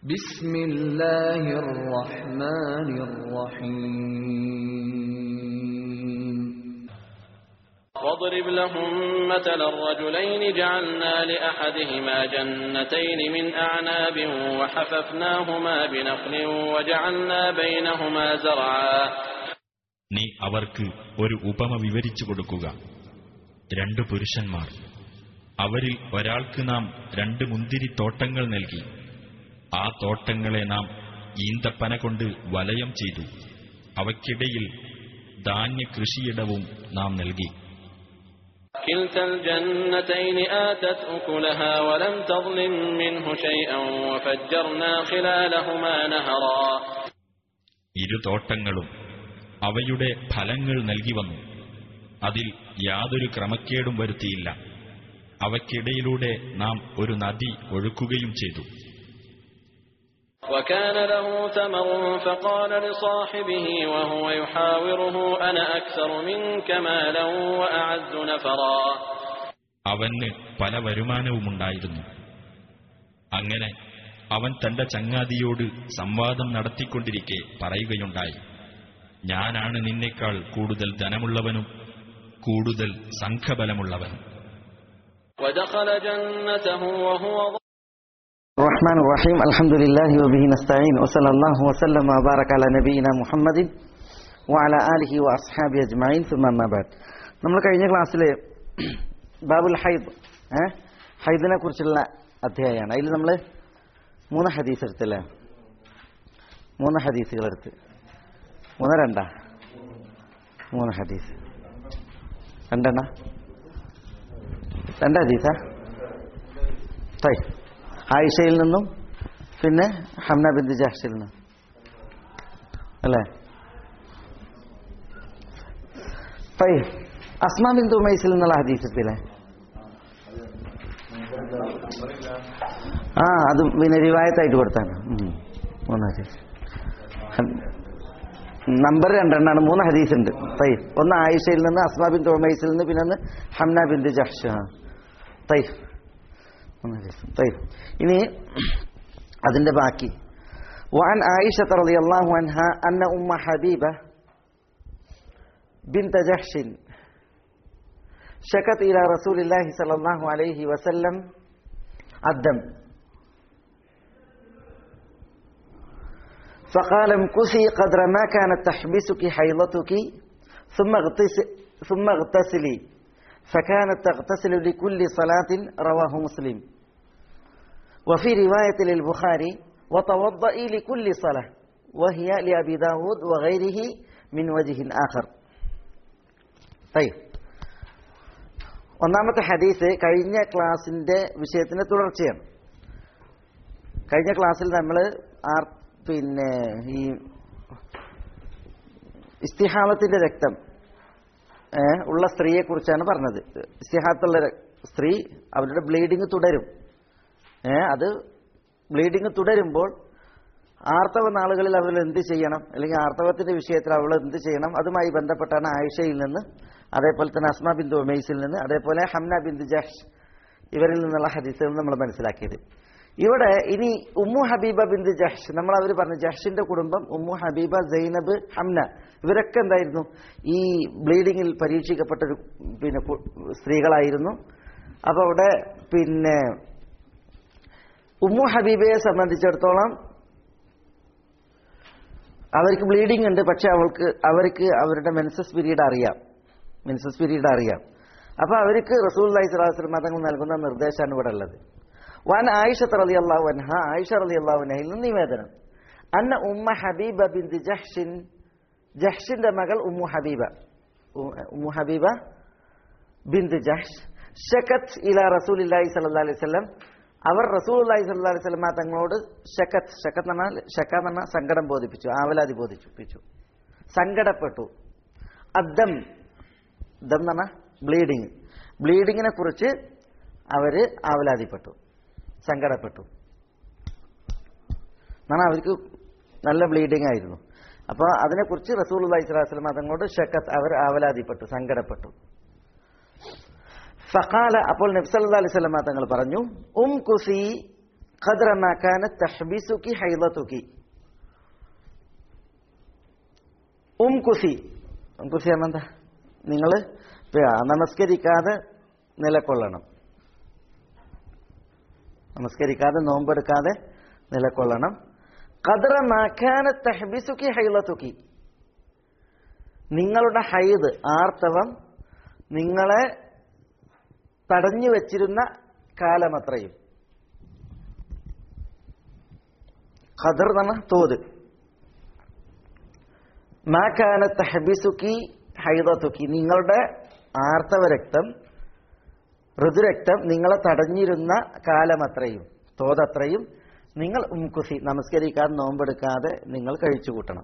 بسم الله الرحمن الرحيم واضرب لهم مثل الرجلين جعلنا لأحدهما جنتين من أعناب وحففناهما بنخل وجعلنا بينهما زرعا നീ അവർക്ക് ഒരു ഉപമ വിവരിച്ചു കൊടുക്കുക രണ്ട് പുരുഷന്മാർ അവരിൽ ഒരാൾക്ക് നാം രണ്ട് മുന്തിരിത്തോട്ടങ്ങൾ നൽകി ആ തോട്ടങ്ങളെ നാം ഈന്തപ്പന കൊണ്ട് വലയം ചെയ്തു അവയ്ക്കിടയിൽ ധാന്യ കൃഷിയിടവും നാം നൽകി كلتا الجنتين آتت أكلها ولم تظلم منه شيئا وفجرنا خلالهما نهرا ഇരു തോട്ടങ്ങളും അവയുടെ ഫലങ്ങൾ നൽകി വന്നു അതിൽ യാതൊരു ക്രമക്കേടും വരുത്തിയില്ല അവയ്ക്കിടയിലൂടെ നാം ഒരു നദി ഒഴുക്കുകയും ചെയ്തു وكان له ثمر فقال لصاحبه وهو يحاوره أنا أكثر منك مالا وأعز نفرا അവന് പല വരുമാനവുമുണ്ടായിരുന്നു അങ്ങനെ അവൻ തന്റെ ചങ്ങാതിയോട് സംവാദം നടത്തിക്കൊണ്ടിരിക്കെ പറയുകയുണ്ടായി ഞാനാണ് നിന്നേക്കാൾ കൂടുതൽ ധനമുള്ളവനും കൂടുതൽ സംഘബലമുള്ളവനും ودخل جنته وهو الرحمن الرحيم الحمد لله وبه نستعين وصلى الله وسلم وبارك على نبينا محمد وعلى آله وأصحابه أجمعين ثم ما بعد നമ്മൾ കഴിഞ്ഞ ക്ലാസ്സിൽ ബാബുൽ ഹൈദ് ഏ ഹൈദിനെ കുറിച്ചുള്ള അധ്യായമാണ് അതിൽ നമ്മൾ മൂന്ന് ഹദീസ് എടുത്തല്ലേ മൂന്ന് ഹദീസുകൾ എടുത്ത് മൂന്ന് രണ്ടാ മൂന്ന് ഹദീസ് രണ്ടെണ്ണ രണ്ട് ഹദീസാ തൈ ആയിഷയിൽ നിന്നും പിന്നെ ഹംന ബിന്ദു ജാഷിൽ നിന്നും അല്ലേ തൈ അസ്മാ ബിന്ദു ഉമൈസിൽ നിന്നുള്ള ഹദീസത്തിലെ ആ അത് പിന്നെ റിവായത്തായിട്ട് കൊടുത്താണ് ഉം. മൂന്ന് ഹദീസ് നമ്പർ രണ്ടെണ്ണാണ് മൂന്ന് ഹദീസ് ഉണ്ട് തൈ ഒന്ന് ആയിഷയിൽ നിന്ന് അസ്മാ ബിന്ദു ഉമൈസിൽ നിന്ന് പിന്നെ ഒന്ന് ഹംന ബിന്ദു ജഹ്ഷ് ആ തൈ മൂന്ന് ഹദീസ് തൈ ഇനി അതിന്റെ ബാക്കി وعن عائشة رضي الله عنها أن أم حبيبة بنت جحش شكت إلى رسول الله صلى الله عليه وسلم الدم فقال امكثي قدر ما كانت تحبسك حيضتك ثم اغتسل ثم اغتسلي فكانت تغتسل لكل صلاة رواه مسلم وفي رواية للبخاري وتوضئي لكل صلاة وهي لأبي داود وغيره من وجه آخر طيب ഒന്നാമത്തെ ഹദീസ് കഴിഞ്ഞ ക്ലാസിന്റെ വിഷയത്തിന്റെ തുടർച്ചയാണ് കഴിഞ്ഞ ക്ലാസ്സിൽ നമ്മൾ ആർ പിന്നെ ഈ ഇസ്തിഹാമത്തിന്റെ രക്തം ഏ, ഉള്ള സ്ത്രീയെ കുറിച്ചാണ് പറഞ്ഞത് ഇസ്തിഹാത്തുള്ള ര- സ്ത്രീ അവരുടെ ബ്ലീഡിങ് തുടരും ഏ, അത് ബ്ലീഡിങ് തുടരുമ്പോൾ ആർത്തവ നാളുകളിൽ അവൾ എന്ത് ചെയ്യണം അല്ലെങ്കിൽ ആർത്തവത്തിന്റെ വിഷയത്തിൽ അവൾ എന്ത് ചെയ്യണം അതുമായി ബന്ധപ്പെട്ടാണ് ആയിഷയിൽ നിന്ന് അതേപോലെ തന്നെ അസ്മ ബിന്ദു ഉമൈസിൽ നിന്ന് അതേപോലെ ഹംന ബിന്ദു ജഹ്ഷ് ഇവരിൽ നിന്നുള്ള ഹദീസുകൾ നമ്മൾ മനസ്സിലാക്കിയത് ഇവിടെ ഇനി ഉമ്മു ഹബീബ ബിന്ദു ജഹ്ഷ് നമ്മൾ അവർ പറഞ്ഞു ജഹ്ഷിന്റെ കുടുംബം ഉമ്മു ഹബീബ സൈനബ് ഹംന ഇവരൊക്കെ എന്തായിരുന്നു ഈ ബ്ലീഡിങ്ങിൽ പരീക്ഷിക്കപ്പെട്ട ഒരു പിന്നെ കു- സ്ത്രീകളായിരുന്നു അപ്പൊ അവിടെ പിന്നെ ഉമ്മു ഹബീബയെ സംബന്ധിച്ചിടത്തോളം അവർക്ക് ബ്ലീഡിംഗ് ഉണ്ട് പക്ഷെ അവൾക്ക് അവർക്ക് അവരുടെ മെൻസസ് പീരീഡ് അറിയാം മെൻസസ് പീരീഡ് അറിയാം അപ്പൊ അവർക്ക് റസൂൽ അലൈഹി സ്വലാസ്ലം മതങ്ങൾ നൽകുന്ന നിർദ്ദേശമാണ് ഇവിടെ ഉള്ളത് വൻ ആയിഷ റലി അള്ളാഹു അൻഹ ആയിഷ റലി അള്ളാഹു അൻഹയിൽ നിന്ന് നിവേദനം അന്ന ഉമ്മ ഹബീബ ബിന്ദു ജഹ്ഷിൻ ജഹ്ഷിന്റെ മകൾ ഉമ്മു ഹബീബ ഉ- ഉമ്മു ഹബീബ ബിന്ദു ജഹ്ഷ് ഷക്കത്ത് ഇല റസൂലില്ലാഹി സല്ലല്ലാഹു അലൈഹി വസല്ലം അവർ റസൂലുള്ളാഹി സ്വല്ലല്ലാഹു അലൈഹി വസല്ലം തങ്ങളോട് ഷക്കത്ത് ഷക്കത്ത് എന്ന് പറഞ്ഞാൽ ഷക്ക എന്ന് പറഞ്ഞാൽ സങ്കടം ബോധിപ്പിച്ചു ആവലാതി ബോധിപ്പിച്ചു സങ്കടപ്പെട്ടു അദ്ദം ദം എന്ന് പറഞ്ഞാൽ ബ്ലീഡിങ് ബ്ലീഡിങ്ങിനെ കുറിച്ച് അവര് ആവലാതിപ്പെട്ടു സങ്കടപ്പെട്ടു എന്നാണ് അവർക്ക് നല്ല ബ്ലീഡിംഗ് ആയിരുന്നു അപ്പോൾ അതിനെക്കുറിച്ച് റസൂൽ അള്ളഹി സ്വലാസ്ലം അതങ്ങോട്ട് ഷക്കത്ത് അവർ ആവലാതിപ്പെട്ടു സങ്കടപ്പെട്ടു ഫഖാല അപ്പോൾ നബ്സല്ലാ അലൈഹി സ്വലമ തങ്ങൾ പറഞ്ഞു ഉം കുസി ഖദ്ര മാ കാനത് തഹ്ബിസുകി ഹൈളതുകി ഉം കുസി ഉം കുസി എന്താ നിങ്ങൾ നമസ്കരിക്കാതെ നിലകൊള്ളണം നമസ്കരിക്കാതെ നോമ്പെടുക്കാതെ നിലകൊള്ളണം ഖദ്ര മാ കാനത് തഹ്ബിസുകി ഹൈളതുകി നിങ്ങളുടെ ഹൈദ് ആർത്തവം നിങ്ങളെ തടഞ്ഞു വെച്ചിരുന്ന കാലമത്രയും ഖദർ എന്ന തോത് മാക്കാന തഹബിസുക്കി ഹൈദത്തുക്കി നിങ്ങളുടെ ആർത്തവ രക്തം ഋതുരക്തം നിങ്ങളെ തടഞ്ഞിരുന്ന കാലമത്രയും തോതത്രയും നിങ്ങൾ ഉംകുസി നമസ്കരിക്കാതെ നോമ്പെടുക്കാതെ നിങ്ങൾ കഴിച്ചു കൂട്ടണം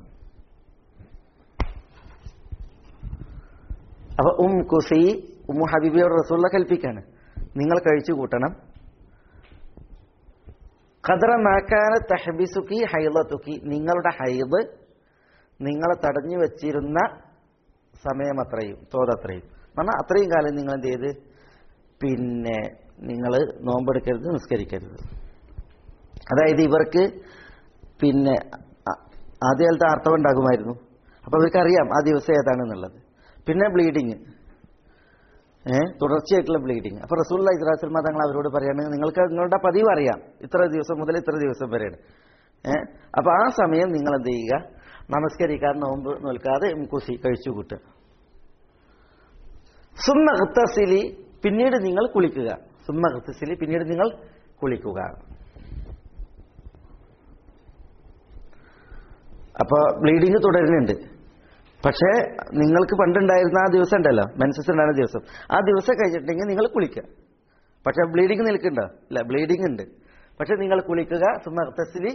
അപ്പൊ ഉം കുസി ഉമ്മു ഹബീബിയോട് റസൂള്ള കൽപ്പിക്കാണ് നിങ്ങൾ കഴിച്ചു കൂട്ടണം ഖദ്ര മാക്കാന തഹബിസുക്കി ഹൈലത്തുക്കി നിങ്ങളുടെ ഹൈദ് നിങ്ങളെ തടഞ്ഞു വെച്ചിരുന്ന സമയമത്രയും തോതത്രയും പറഞ്ഞാൽ അത്രയും കാലം നിങ്ങൾ എന്ത് ചെയ്ത് പിന്നെ നിങ്ങൾ നോമ്പെടുക്കരുത് നിസ്കരിക്കരുത് അതായത് ഇവർക്ക് പിന്നെ ആ- ആദ്യകാലത്ത് ആർത്തവം ഉണ്ടാകുമായിരുന്നു അപ്പൊ അവർക്കറിയാം ആ ദിവസം ഏതാണെന്നുള്ളത് പിന്നെ ബ്ലീഡിങ് ഏഹ് തുടർച്ചയായിട്ടുള്ള ബ്ലീഡിങ് അപ്പൊ റസൂൽ ഇസ്ലാസ്ലമ തങ്ങൾ അവരോട് പറയാണ് നിങ്ങൾക്ക് നിങ്ങളുടെ പതിവ് അറിയാം ഇത്ര ദിവസം മുതൽ ഇത്ര ദിവസം വരെയാണ് ഏഹ് അപ്പൊ ആ സമയം നിങ്ങൾ എന്ത് ചെയ്യുക നമസ്കരിക്കാതെ നോമ്പ് നോൽക്കാതെ കുസി കഴിച്ചു കൂട്ടുക സുമ്മഹത്തസിലി പിന്നീട് നിങ്ങൾ കുളിക്കുക സുമ്മഹത്തസിലി പിന്നീട് നിങ്ങൾ കുളിക്കുക അപ്പൊ ബ്ലീഡിങ് തുടരുന്നുണ്ട് പക്ഷേ നിങ്ങൾക്ക് പണ്ടുണ്ടായിരുന്ന ആ ദിവസം ഉണ്ടല്ലോ മെൻസസ് ഉണ്ടായിരുന്ന ദിവസം ആ ദിവസം കഴിഞ്ഞിട്ടുണ്ടെങ്കിൽ നിങ്ങൾ കുളിക്കുക പക്ഷെ ബ്ലീഡിങ് നിൽക്കുന്നുണ്ടോ ഇല്ല ബ്ലീഡിങ് ഉണ്ട് പക്ഷെ നിങ്ങൾ കുളിക്കുക സുമർത്തസിലി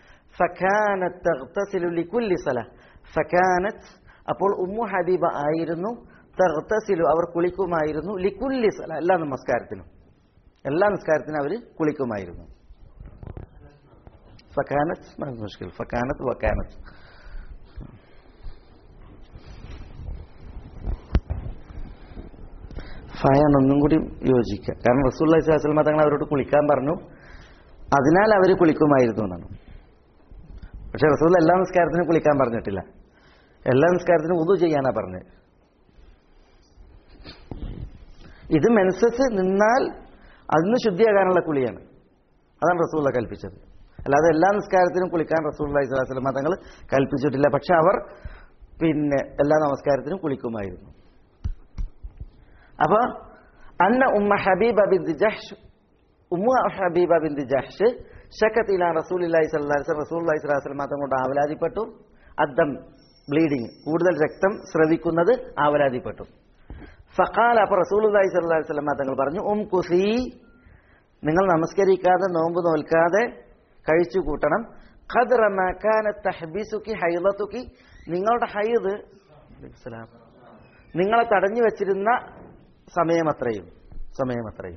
ഫഖാനത്തുല്ലിസല ഫഖാനത്ത് അപ്പോൾ ഉമ്മു ഹബീബ ആയിരുന്നു തർത്തസിലു അവർ കുളിക്കുമായിരുന്നു ലിക്കുല്ലി സല എല്ലാ നമസ്കാരത്തിനും എല്ലാ നമസ്കാരത്തിനും അവർ കുളിക്കുമായിരുന്നു ഫക്കാനത്ത് മുഷ്കിൽ ഫക്കാനത്ത് വക്കാനത്ത് ഫയാണ് ഒന്നും കൂടി യോജിക്കുക കാരണം റസൂല്ലാ സ്വലമ തങ്ങൾ അവരോട് കുളിക്കാൻ പറഞ്ഞു അതിനാൽ അവർ കുളിക്കുമായിരുന്നു എന്നാണ് പക്ഷെ റസൂൽ എല്ലാ നിസ്കാരത്തിനും കുളിക്കാൻ പറഞ്ഞിട്ടില്ല എല്ലാ നിസ്കാരത്തിനും ഉതു ചെയ്യാനാ പറഞ്ഞത് ഇത് മെൻസസ് നിന്നാൽ അതിന് ശുദ്ധിയാകാനുള്ള കുളിയാണ് അതാണ് റസൂള്ള കൽപ്പിച്ചത് അല്ലാതെ എല്ലാ നിസ്കാരത്തിനും കുളിക്കാൻ റസൂള്ള ഇസ്ലാസ്ലമ തങ്ങൾ കൽപ്പിച്ചിട്ടില്ല പക്ഷെ അവർ പിന്നെ എല്ലാ നമസ്കാരത്തിനും കുളിക്കുമായിരുന്നു അപ്പൊ അന്ന ഉമ്മ ഹബീബ ബിൻ ജഹ്ഷ് ഉമ്മ ഹബീബ ബിൻ ജഹ്ഷ് ഷക്കത്ത് ഇലാ റസൂലില്ലാഹി സ്വല്ലല്ലാഹി അലൈഹി വസല്ലം റസൂലുള്ളാഹി സ്വല്ലല്ലാഹി അലൈഹി വസല്ലം കൊണ്ട് ആവലാതിപ്പെട്ടു അദ്ദം ബ്ലീഡിങ് കൂടുതൽ രക്തം സ്രവിക്കുന്നത് ആവലാതിപ്പെട്ടു ഫഖാല അപ്പൊ റസൂലുള്ളാഹി സ്വല്ലല്ലാഹി അലൈഹി വസല്ലം തങ്ങൾ പറഞ്ഞു ഉം കുസി നിങ്ങൾ നമസ്കരിക്കാതെ നോമ്പ് നോൽക്കാതെ കഴിച്ചു കൂട്ടണം ഖദ്റ മാ കാനത് തഹ്ബിസുക്കി ഹൈളതുക്കി നിങ്ങളുടെ ഹൈദ് അലൈഹിസ്സലാം നിങ്ങളെ തടഞ്ഞു വെച്ചിരുന്ന സമയമത്രയും സമയമത്രയും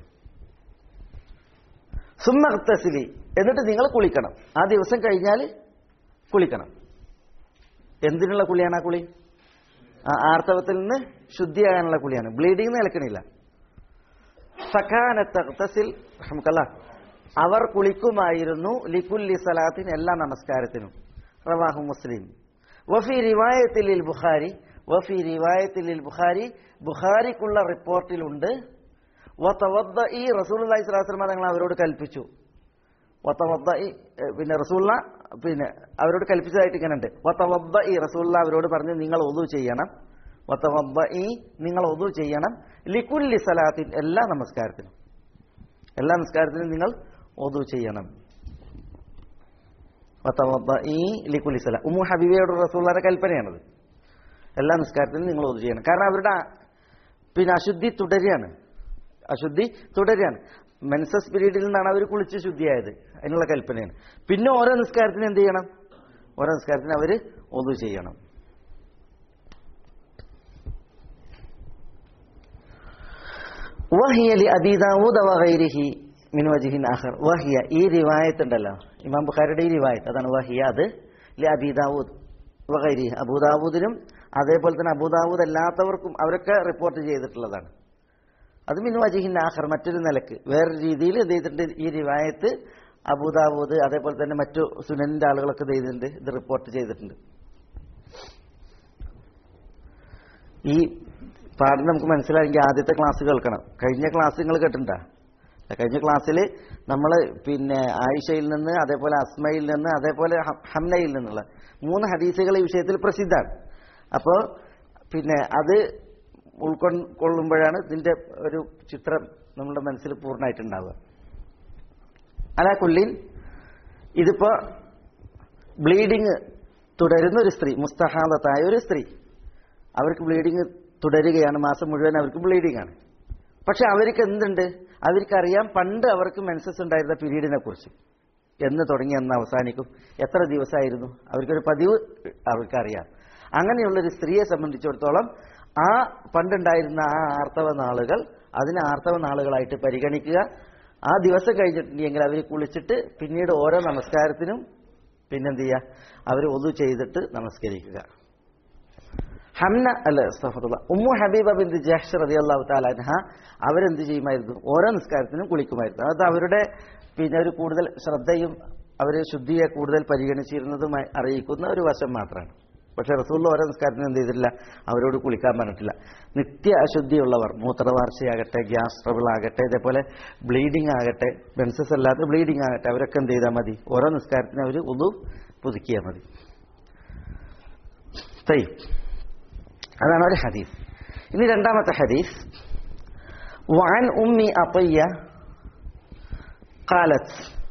സുമ്മഹത്തസിലി എന്നിട്ട് നിങ്ങൾ കുളിക്കണം ആ ദിവസം കഴിഞ്ഞാൽ കുളിക്കണം എന്തിനുള്ള കുളിയാണ് ആ കുളി ആ ആർത്തവത്തിൽ നിന്ന് ശുദ്ധിയാകാനുള്ള കുളിയാണ് ബ്ലീഡിങ് നിലക്കണില്ല സഖാനത്തസിൽ നമുക്കല്ല അവർ കുളിക്കുമായിരുന്നു ലിക്കുല്ലി സലാത്തിന് എല്ലാ നമസ്കാരത്തിനും റവാഹു മുസ്ലിം വഫി റിവായത്തിൽ ബുഖാരി വഫി റിവായത്തിൽ ബുഖാരി ബുഖാരിക്കുള്ള റിപ്പോർട്ടിലുണ്ട് വതവദ്ദ ഈ റസൂലുള്ളാഹി സ്വല്ലല്ലാഹി അലൈഹി വസല്ലം തങ്ങൾ അവരോട് കൽപ്പിച്ചു വതവദ്ദ ഈ പിന്നെ റസൂള്ള പിന്നെ അവരോട് കൽപ്പിച്ചതായിട്ട് ഇങ്ങനെ ഉണ്ട് വതവദ്ദ ഈ റസൂള്ള അവരോട് പറഞ്ഞു നിങ്ങൾ ഒതു ചെയ്യണം വതവദ്ദ ഈ നിങ്ങൾ ഒതു ചെയ്യണം ലിക്കുല്ലി സലാത്തിൻ എല്ലാ നമസ്കാരത്തിനും എല്ലാ നമസ്കാരത്തിനും നിങ്ങൾ ഒതു ചെയ്യണം വതവദ്ദ ഈ ലിക്കുല്ലി സല ഉമ്മു ഹബീബയോട് റസൂള്ളയുടെ കൽപ്പനയാണത് എല്ലാ നിസ്കാരത്തിനും നിങ്ങൾ ഒതു ചെയ്യണം കാരണം അവരുടെ ആ- പിന്നെ അശുദ്ധി തുടരുകയാണ് അശുദ്ധി തുടരുകയാണ് മെൻസസ് പീരീഡിൽ നിന്നാണ് അവർ കുളിച്ച് ശുദ്ധിയായത് അതിനുള്ള കൽപ്പനയാണ് പിന്നെ ഓരോ നിസ്കാരത്തിന് എന്ത് ചെയ്യണം ഓരോ നിസ്കാരത്തിന് അവർ ഒതു ചെയ്യണം വഹിയ ലി അബീ ദാവൂദ വഗൈരിഹി മിൻ വജ്ഹിൻ ആഖർ വഹിയ ഈ റിവായത്ത് ഉണ്ടല്ലോ ഇമാം ബുഖാരിയുടെ ഈ റിവായത്ത് അതാണ് വഹിയ അത് ലി അബീ ദാവൂദ് വഗൈരിഹി അബൂദാവൂദിനും അതേപോലെ തന്നെ അബൂദാവൂദ് അല്ലാത്തവർക്കും അവരൊക്കെ റിപ്പോർട്ട് ചെയ്തിട്ടുള്ളതാണ് അത് മിൻ വജിഹിൻ ആഖർ മറ്റൊരു നിലക്ക് വേറൊരു രീതിയിൽ എന്ത് ചെയ്തിട്ടുണ്ട് ഈ റിവായത്ത് അബൂദാവൂദ് അതേപോലെ തന്നെ മറ്റു സുനനിന്റെ ആളുകളൊക്കെ ഇത് ചെയ്തിട്ടുണ്ട് ഇത് റിപ്പോർട്ട് ചെയ്തിട്ടുണ്ട് ഈ പാഠം നമുക്ക് മനസ്സിലായെങ്കിൽ ആദ്യത്തെ ക്ലാസ് കേൾക്കണം കഴിഞ്ഞ ക്ലാസ് നിങ്ങൾ കേട്ടിട്ടുണ്ടോ കഴിഞ്ഞ ക്ലാസ്സിൽ നമ്മൾ പിന്നെ ആയിഷയിൽ നിന്ന് അതേപോലെ അസ്മയിൽ നിന്ന് അതേപോലെ ഹ- ഹംനയിൽ നിന്നുള്ള മൂന്ന് ഹദീസുകൾ ഈ വിഷയത്തിൽ പ്രസിദ്ധമാണ് അപ്പോൾ പിന്നെ അത് ഉൾക്കൊള്ളുമ്പോഴാണ് ഇതിന്റെ ഒരു ചിത്രം നമ്മുടെ മനസ്സിൽ പൂർണ്ണമായിട്ടുണ്ടാവുക അലാ കുല്ലിൻ ഇതിപ്പോ ബ്ലീഡിങ് തുടരുന്ന ഒരു സ്ത്രീ മുസ്തഹാദത്തായ ഒരു സ്ത്രീ അവർക്ക് ബ്ലീഡിങ് തുടരുകയാണ് മാസം മുഴുവൻ അവർക്ക് ബ്ലീഡിംഗ് ആണ് പക്ഷെ അവർക്ക് എന്തുണ്ട് അവർക്കറിയാം പണ്ട് അവർക്ക് മെൻസസ് ഉണ്ടായിരുന്ന പീരീഡിനെ കുറിച്ച് എന്ന് തുടങ്ങി എന്ന് അവസാനിക്കും എത്ര ദിവസമായിരുന്നു അവർക്കൊരു പതിവ് അവർക്കറിയാം അങ്ങനെയുള്ള ഒരു സ്ത്രീയെ സംബന്ധിച്ചിടത്തോളം ആ പണ്ടുണ്ടായിരുന്ന ആ ആർത്തവ നാളുകൾ അതിനെ ആർത്തവ നാളുകളായിട്ട് പരിഗണിക്കുക ആ ദിവസം കഴിഞ്ഞിട്ടുണ്ടെങ്കിൽ അവർ കുളിച്ചിട്ട് പിന്നീട് ഓരോ നമസ്കാരത്തിനും പിന്നെന്ത് ചെയ്യുക അവർ ഒതു ചെയ്തിട്ട് നമസ്കരിക്കുക ഹംന അല്ല സഹദുള്ള ഉമ്മു ഹബീബ ബിന്ദ് ജഹ്ഷ് റതി അള്ളാഹു താലാൻഹ അവരെന്ത് ചെയ്യുമായിരുന്നു ഓരോ നിസ്കാരത്തിനും കുളിക്കുമായിരുന്നു അത് അവരുടെ പിന്നെ ഒരു കൂടുതൽ ശ്രദ്ധയും അവർ ശുദ്ധിയെ കൂടുതൽ പരിഗണിച്ചിരുന്നതുമായി അറിയിക്കുന്ന ഒരു വശം മാത്രമാണ് പക്ഷെ റസൂള്ള ഓരോ നിസ്കാരത്തിനും എന്ത് ചെയ്തിട്ടില്ല അവരോട് കുളിക്കാൻ പറഞ്ഞിട്ടില്ല നിത്യ അശുദ്ധിയുള്ളവർ മൂത്രവാർച്ചയാകട്ടെ ഗ്യാസ് ട്രബിൾ ആകട്ടെ ഇതേപോലെ ബ്ലീഡിംഗ് ആകട്ടെ ബെൻസസ് അല്ലാത്ത ബ്ലീഡിംഗ് ആകട്ടെ അവരൊക്കെ എന്ത് ചെയ്താൽ മതി ഓരോ നിസ്കാരത്തിനും അവർ ഒതു പുതുക്കിയാൽ മതി തൈ അതാണ് ഒരു ഹദീസ് ഇനി രണ്ടാമത്തെ ഹദീസ് وعن أم أطية قالت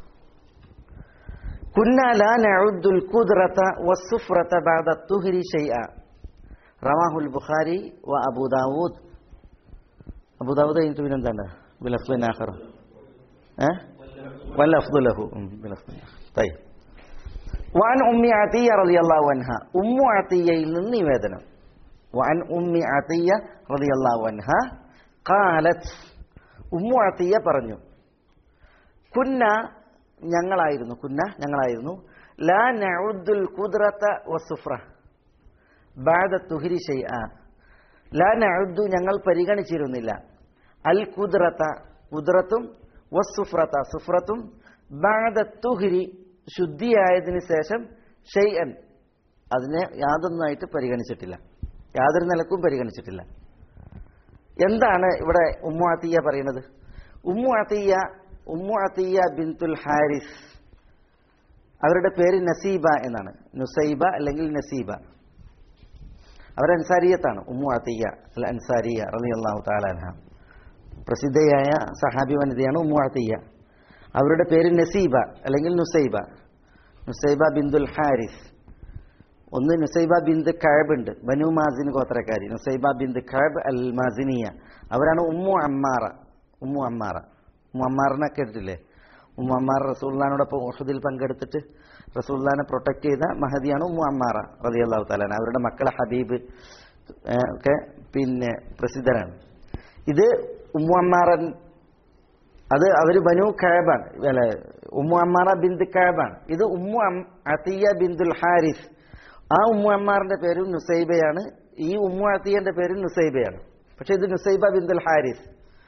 كنا لا نعد الكدرة والسفرة بعد الطهر شيئا رواه البخاري وأبو داود أبو داود أنت من عندنا بلفظ آخر أه؟ واللفظ له أم، بلفظ آخر طيب وعن أم عطية رضي الله عنها أم عطية لني വേദനം وعن أم عطية رضي الله عنها قالت ഉമ്മു അത്തിയ പറഞ്ഞു കുന്ന ഞങ്ങളായിരുന്നു കുന്ന ഞങ്ങളായിരുന്നു ലാ നഉദ്ദുൽ ഖുദ്റത വസുഫ്ര ബാദ തുഹരി ഷൈഅ ലാ നഉദ്ദു ഞങ്ങൾ പരിഗണിച്ചിരുന്നില്ല അൽ ഖുദ്റത ഖുദ്റത്തും വസുഫ്രത സുഫ്രത്തും ബാദ തുഹരി ശുദ്ധിയായതിനു ശേഷം ഷൈഅൻ അതിനെ യാതൊന്നായിട്ട് പരിഗണിച്ചിട്ടില്ല യാതൊരു നിലക്കും പരിഗണിച്ചിട്ടില്ല എന്താണ് ഇവിടെ ഉമ്മു അത്തിയ പറയുന്നത് Ummu Atiyya Ummu Atiyya Bintul Haris അവരുടെ പേര് നസീബ എന്നാണ് നുസൈബ അല്ലെങ്കിൽ നസീബ അവർ അൻസാരിയത്താണ് ഉമ്മു അത്തിയ അൽ അൻസാരിയ റലി അള്ളാഹു താലാൻഹ പ്രസിദ്ധയായ സഹാബി വനിതയാണ് ഉമ്മു അത്തിയ അവരുടെ പേര് നസീബ അല്ലെങ്കിൽ നുസൈബ നുസൈബ ബിന്ദുൽ ഹാരിസ് ഒന്ന് നുസൈബ ബിന്ദ് കഴബ് ഉണ്ട് ബനു മാസിൻ ഗോത്രക്കാരി നുസൈബ ബിന്ദ് കഴബ് അൽ മാസിനിയ അവരാണ് ഉമ്മു അമ്മാറ ഉമ്മു അമ്മാറ ഉമ്മു അമ്മാറിനെ കേട്ടിട്ടില്ലേ ഉമ്മു അമ്മാർ റസൂല്ലാനോടൊപ്പം ഓഷദിൽ പങ്കെടുത്തിട്ട് റസൂല്ലാനെ പ്രൊട്ടക്ട് ചെയ്ത മഹദിയാണ് ഉമ്മു അമ്മാറ റതി അള്ളാഹു താലാൻ അവരുടെ മക്കളെ ഹബീബ് ഏഹ്, ഒക്കെ പിന്നെ പ്രസിദ്ധരാണ് ഇത് ഉമ്മു അമ്മാറൻ അത് അവര് ബനു കഴബാണ് അല്ല ഉമ്മു അമ്മാറ ബിന്ദ് കഴബാണ് ഇത് ഉമ്മു അം- അത്തിയ ബിന്ദുൽ ഹാരിസ് ആ ഉമ്മു അമ്മാറിന്റെ പേരും നുസൈബയാണ് ഈ ഉമ്മു അത്തിയന്റെ പേരും നുസൈബയാണ് പക്ഷെ ഇത് നുസൈബ ബിന്ദുൽ ഹാരിസ്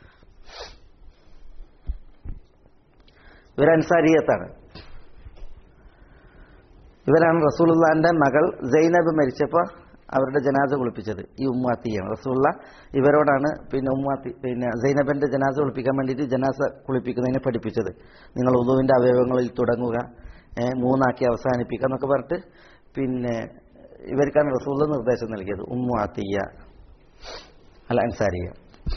ഇവർ അൻസാരിയത്താണ് ഇവരാണ് റസൂലുള്ളാന്റെ മകൾ സൈനബ് മരിച്ചപ്പോൾ അവരുടെ ജനാസ കുളിപ്പിച്ചത് ഈ ഉമ്മാത്തിയാണ് റസൂള്ള ഇവരോടാണ് പിന്നെ ഉമ്മാത്തി പിന്നെ സൈനബിന്റെ ജനാസ കുളിപ്പിക്കാൻ വേണ്ടിയിട്ട് ജനാസ കുളിപ്പിക്കുന്നതിനെ പഠിപ്പിച്ചത് നിങ്ങൾ ഉദുവിന്റെ അവയവങ്ങളിൽ തുടങ്ങുക ഏ, മൂന്നാക്കി അവസാനിപ്പിക്കുക എന്നൊക്കെ പറഞ്ഞിട്ട് പിന്നെ ഇവർക്കാണ് റസൂള്ള നിർദ്ദേശം നൽകിയത് ഉമ്മു അത്തിയ അല്ല അൻസാരിയ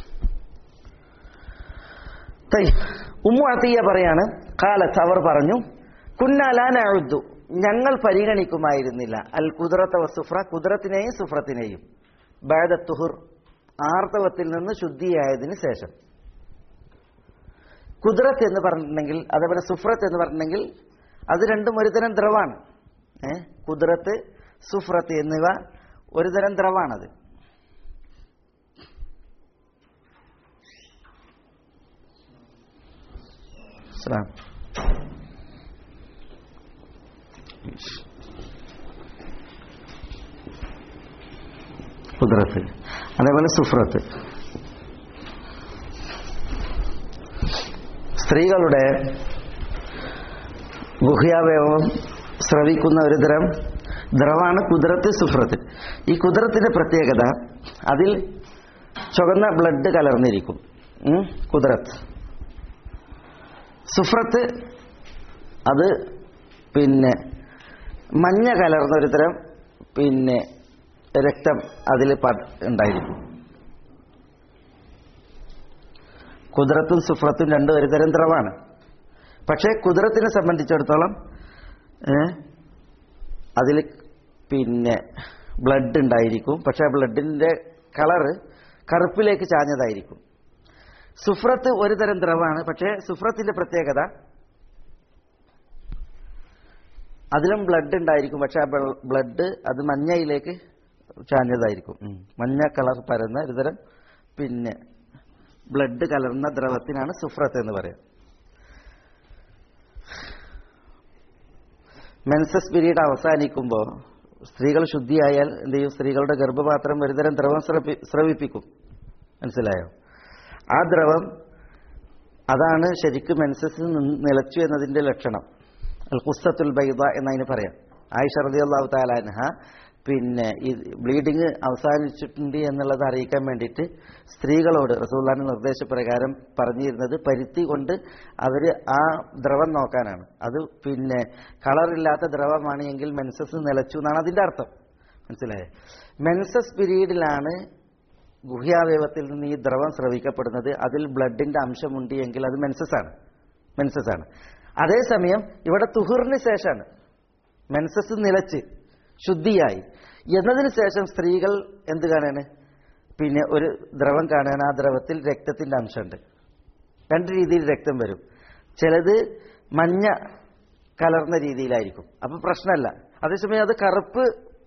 തൈ ഉമ്മു അത്തിയ പറയാണ് കാലത്ത് അവർ പറഞ്ഞു കുന്നാലാനഴുദ്ദു ഞങ്ങൾ പരിഗണിക്കുമായിരുന്നില്ല അൽ കുതിരത്ത വസുഫ്ര കുതിരത്തിനെയും സുഫ്രത്തിനെയും ബാദ തുഹുർ ആർത്തവത്തിൽ നിന്ന് ശുദ്ധിയായതിനു ശേഷം കുതിരത്ത് എന്ന് പറഞ്ഞിട്ടുണ്ടെങ്കിൽ അതേപോലെ സുഫ്രത്ത് എന്ന് പറഞ്ഞിട്ടുണ്ടെങ്കിൽ അത് രണ്ടും ഒരു തരം ദ്രവാണ് ഏ കുതിരത്ത് സുഫ്രത്ത് എന്നിവ ഒരു തരം ദ്രവാണത് സലാം കുതിരത്ത് അതേപോലെ സുഫ്രത്ത് സ്ത്രീകളുടെ ഗുഹ്യാവയവം സ്രവിക്കുന്ന ഒരു തരം ദ്രവമാണ് കുതിരത്ത് സുഫ്രത്ത് ഈ കുതിരത്തിന്റെ പ്രത്യേകത അതിൽ ചുവന്ന ബ്ലഡ് കലർന്നിരിക്കും ഉം, കുതിരത്ത് സുഫ്രത്ത് അത് പിന്നെ മഞ്ഞ കലർന്ന ഒരു തരം പിന്നെ രക്തം അതിൽ പ- ഉണ്ടായിരിക്കും കുതിരത്തും സുഫ്രത്തും രണ്ടും ഒരു തരം ദ്രവമാണ് പക്ഷേ കുതിരത്തിനെ സംബന്ധിച്ചിടത്തോളം അതിൽ പിന്നെ ബ്ലഡ് ഉണ്ടായിരിക്കും പക്ഷേ ആ ബ്ലഡിന്റെ കളറ് കറുപ്പിലേക്ക് ചാഞ്ഞതായിരിക്കും സുഫ്രത്ത് ഒരു തരം ദ്രവമാണ് പക്ഷേ സുഫ്രത്തിന്റെ പ്രത്യേകത അതിലും ബ്ലഡ് ഉണ്ടായിരിക്കും പക്ഷെ ആ ബ്ലഡ് അത് മഞ്ഞയിലേക്ക് ചാഞ്ഞതായിരിക്കും ഉം. മഞ്ഞ കളർ പരന്ന ഒരുതരം പിന്നെ ബ്ലഡ് കലർന്ന ദ്രവത്തിനാണ് സുഫ്രത്ത് എന്ന് പറയാം മെൻസസ് പീരീഡ് അവസാനിക്കുമ്പോൾ സ്ത്രീകൾ ശുദ്ധിയായാൽ എന്ത് ചെയ്യും സ്ത്രീകളുടെ ഗർഭപാത്രം ഒരുതരം ദ്രവം സ്രവി- സ്രവിപ്പിക്കും മനസ്സിലായോ ആ ദ്രവം അതാണ് ശരിക്കും മെൻസസ് നിലച്ചു എന്നതിന്റെ ലക്ഷണം അൽ ഖുസ്സത്തുൽ ബൈദ എന്നതിന് പറയാം ആയിഷ റളിയല്ലാഹു തആല അൻഹ പിന്നെ ഈ ബ്ലീഡിങ് അവസാനിച്ചിട്ടുണ്ട് എന്നുള്ളത് അറിയിക്കാൻ വേണ്ടിയിട്ട് സ്ത്രീകളോട് റസൂല്ലാന്റെ നിർദ്ദേശപ്രകാരം പറഞ്ഞിരുന്നത് പരുത്തി കൊണ്ട് അവർ ആ ദ്രവം നോക്കാനാണ് അത് പിന്നെ കളറില്ലാത്ത ദ്രവമാണ് എങ്കിൽ മെൻസസ് നിലച്ചു എന്നാണ് അതിന്റെ അർത്ഥം മനസ്സിലായേ മെൻസസ് പീരീഡിലാണ് ഗുഹ്യാവയവത്തിൽ നിന്ന് ഈ ദ്രവം സ്രവിക്കപ്പെടുന്നത് അതിൽ ബ്ലഡിന്റെ അംശമുണ്ട് എങ്കിൽ അത് മെൻസസ് ആണ് മെൻസസ് ആണ് അതേസമയം ഇവിടെ തുഹുറിന് ശേഷമാണ് മെൻസസ് നിലച്ച് ശുദ്ധിയായി എന്നതിന് ശേഷം സ്ത്രീകൾ എന്ത് കാണാണ് പിന്നെ ഒരു ദ്രവം കാണാൻ ആ ദ്രവത്തിൽ രക്തത്തിന്റെ അംശമുണ്ട് രണ്ട് രീതിയിൽ രക്തം വരും ചിലത് മഞ്ഞ കലർന്ന രീതിയിലായിരിക്കും അപ്പൊ പ്രശ്നമല്ല അതേസമയം അത് കറുപ്പ്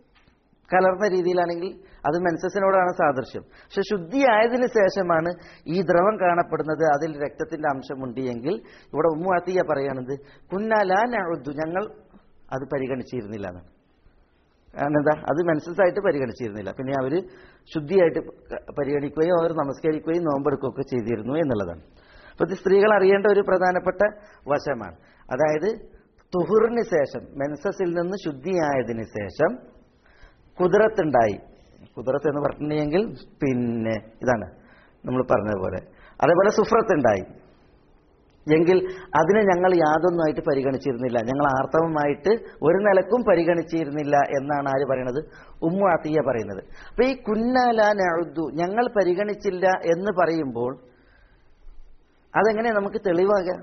കലർന്ന രീതിയിലാണെങ്കിൽ അത് മെൻസസിനോടാണ് സാദൃശ്യം പക്ഷെ ശുദ്ധിയായതിനു ശേഷമാണ് ഈ ദ്രവം കാണപ്പെടുന്നത് അതിൽ രക്തത്തിന്റെ അംശമുണ്ട് എങ്കിൽ ഇവിടെ ഉമ്മുഅത്തിയ പറയുന്നത് കുന്നാലാനു ഞങ്ങൾ അത് പരിഗണിച്ചിരുന്നില്ല എന്നാണ് കാരണം എന്താ അത് മെൻസസ് ആയിട്ട് പരിഗണിച്ചിരുന്നില്ല പിന്നെ അവർ ശുദ്ധിയായിട്ട് പരിഗണിക്കുകയും അവർ നമസ്കരിക്കുകയും നോമ്പെടുക്കുകയൊക്കെ ചെയ്തിരുന്നു എന്നുള്ളതാണ് അപ്പൊ ഇത് സ്ത്രീകൾ അറിയേണ്ട ഒരു പ്രധാനപ്പെട്ട വശമാണ് അതായത് തുഹുറിന് ശേഷം മെൻസസിൽ നിന്ന് ശുദ്ധിയായതിന് ശേഷം കുതിരത്തുണ്ടായി കുതിരത്ത് എന്ന് പറഞ്ഞിട്ടുണ്ടെങ്കിൽ പിന്നെ ഇതാണ് നമ്മൾ പറഞ്ഞതുപോലെ അതേപോലെ സുഫ്രത്തുണ്ടായി എങ്കിൽ അതിനെ ഞങ്ങൾ യാതൊന്നുമായിട്ട് പരിഗണിച്ചിരുന്നില്ല ഞങ്ങൾ ആർത്തവമായിട്ട് ഒരു നിലക്കും പരിഗണിച്ചിരുന്നില്ല എന്നാണ് ആര് പറയണത് ഉമ്മു അത്തിയ പറയുന്നത് അപ്പൊ ഈ കുന്നാലാനു ഞങ്ങൾ പരിഗണിച്ചില്ല എന്ന് പറയുമ്പോൾ അതെങ്ങനെ നമുക്ക് തെളിവാകാം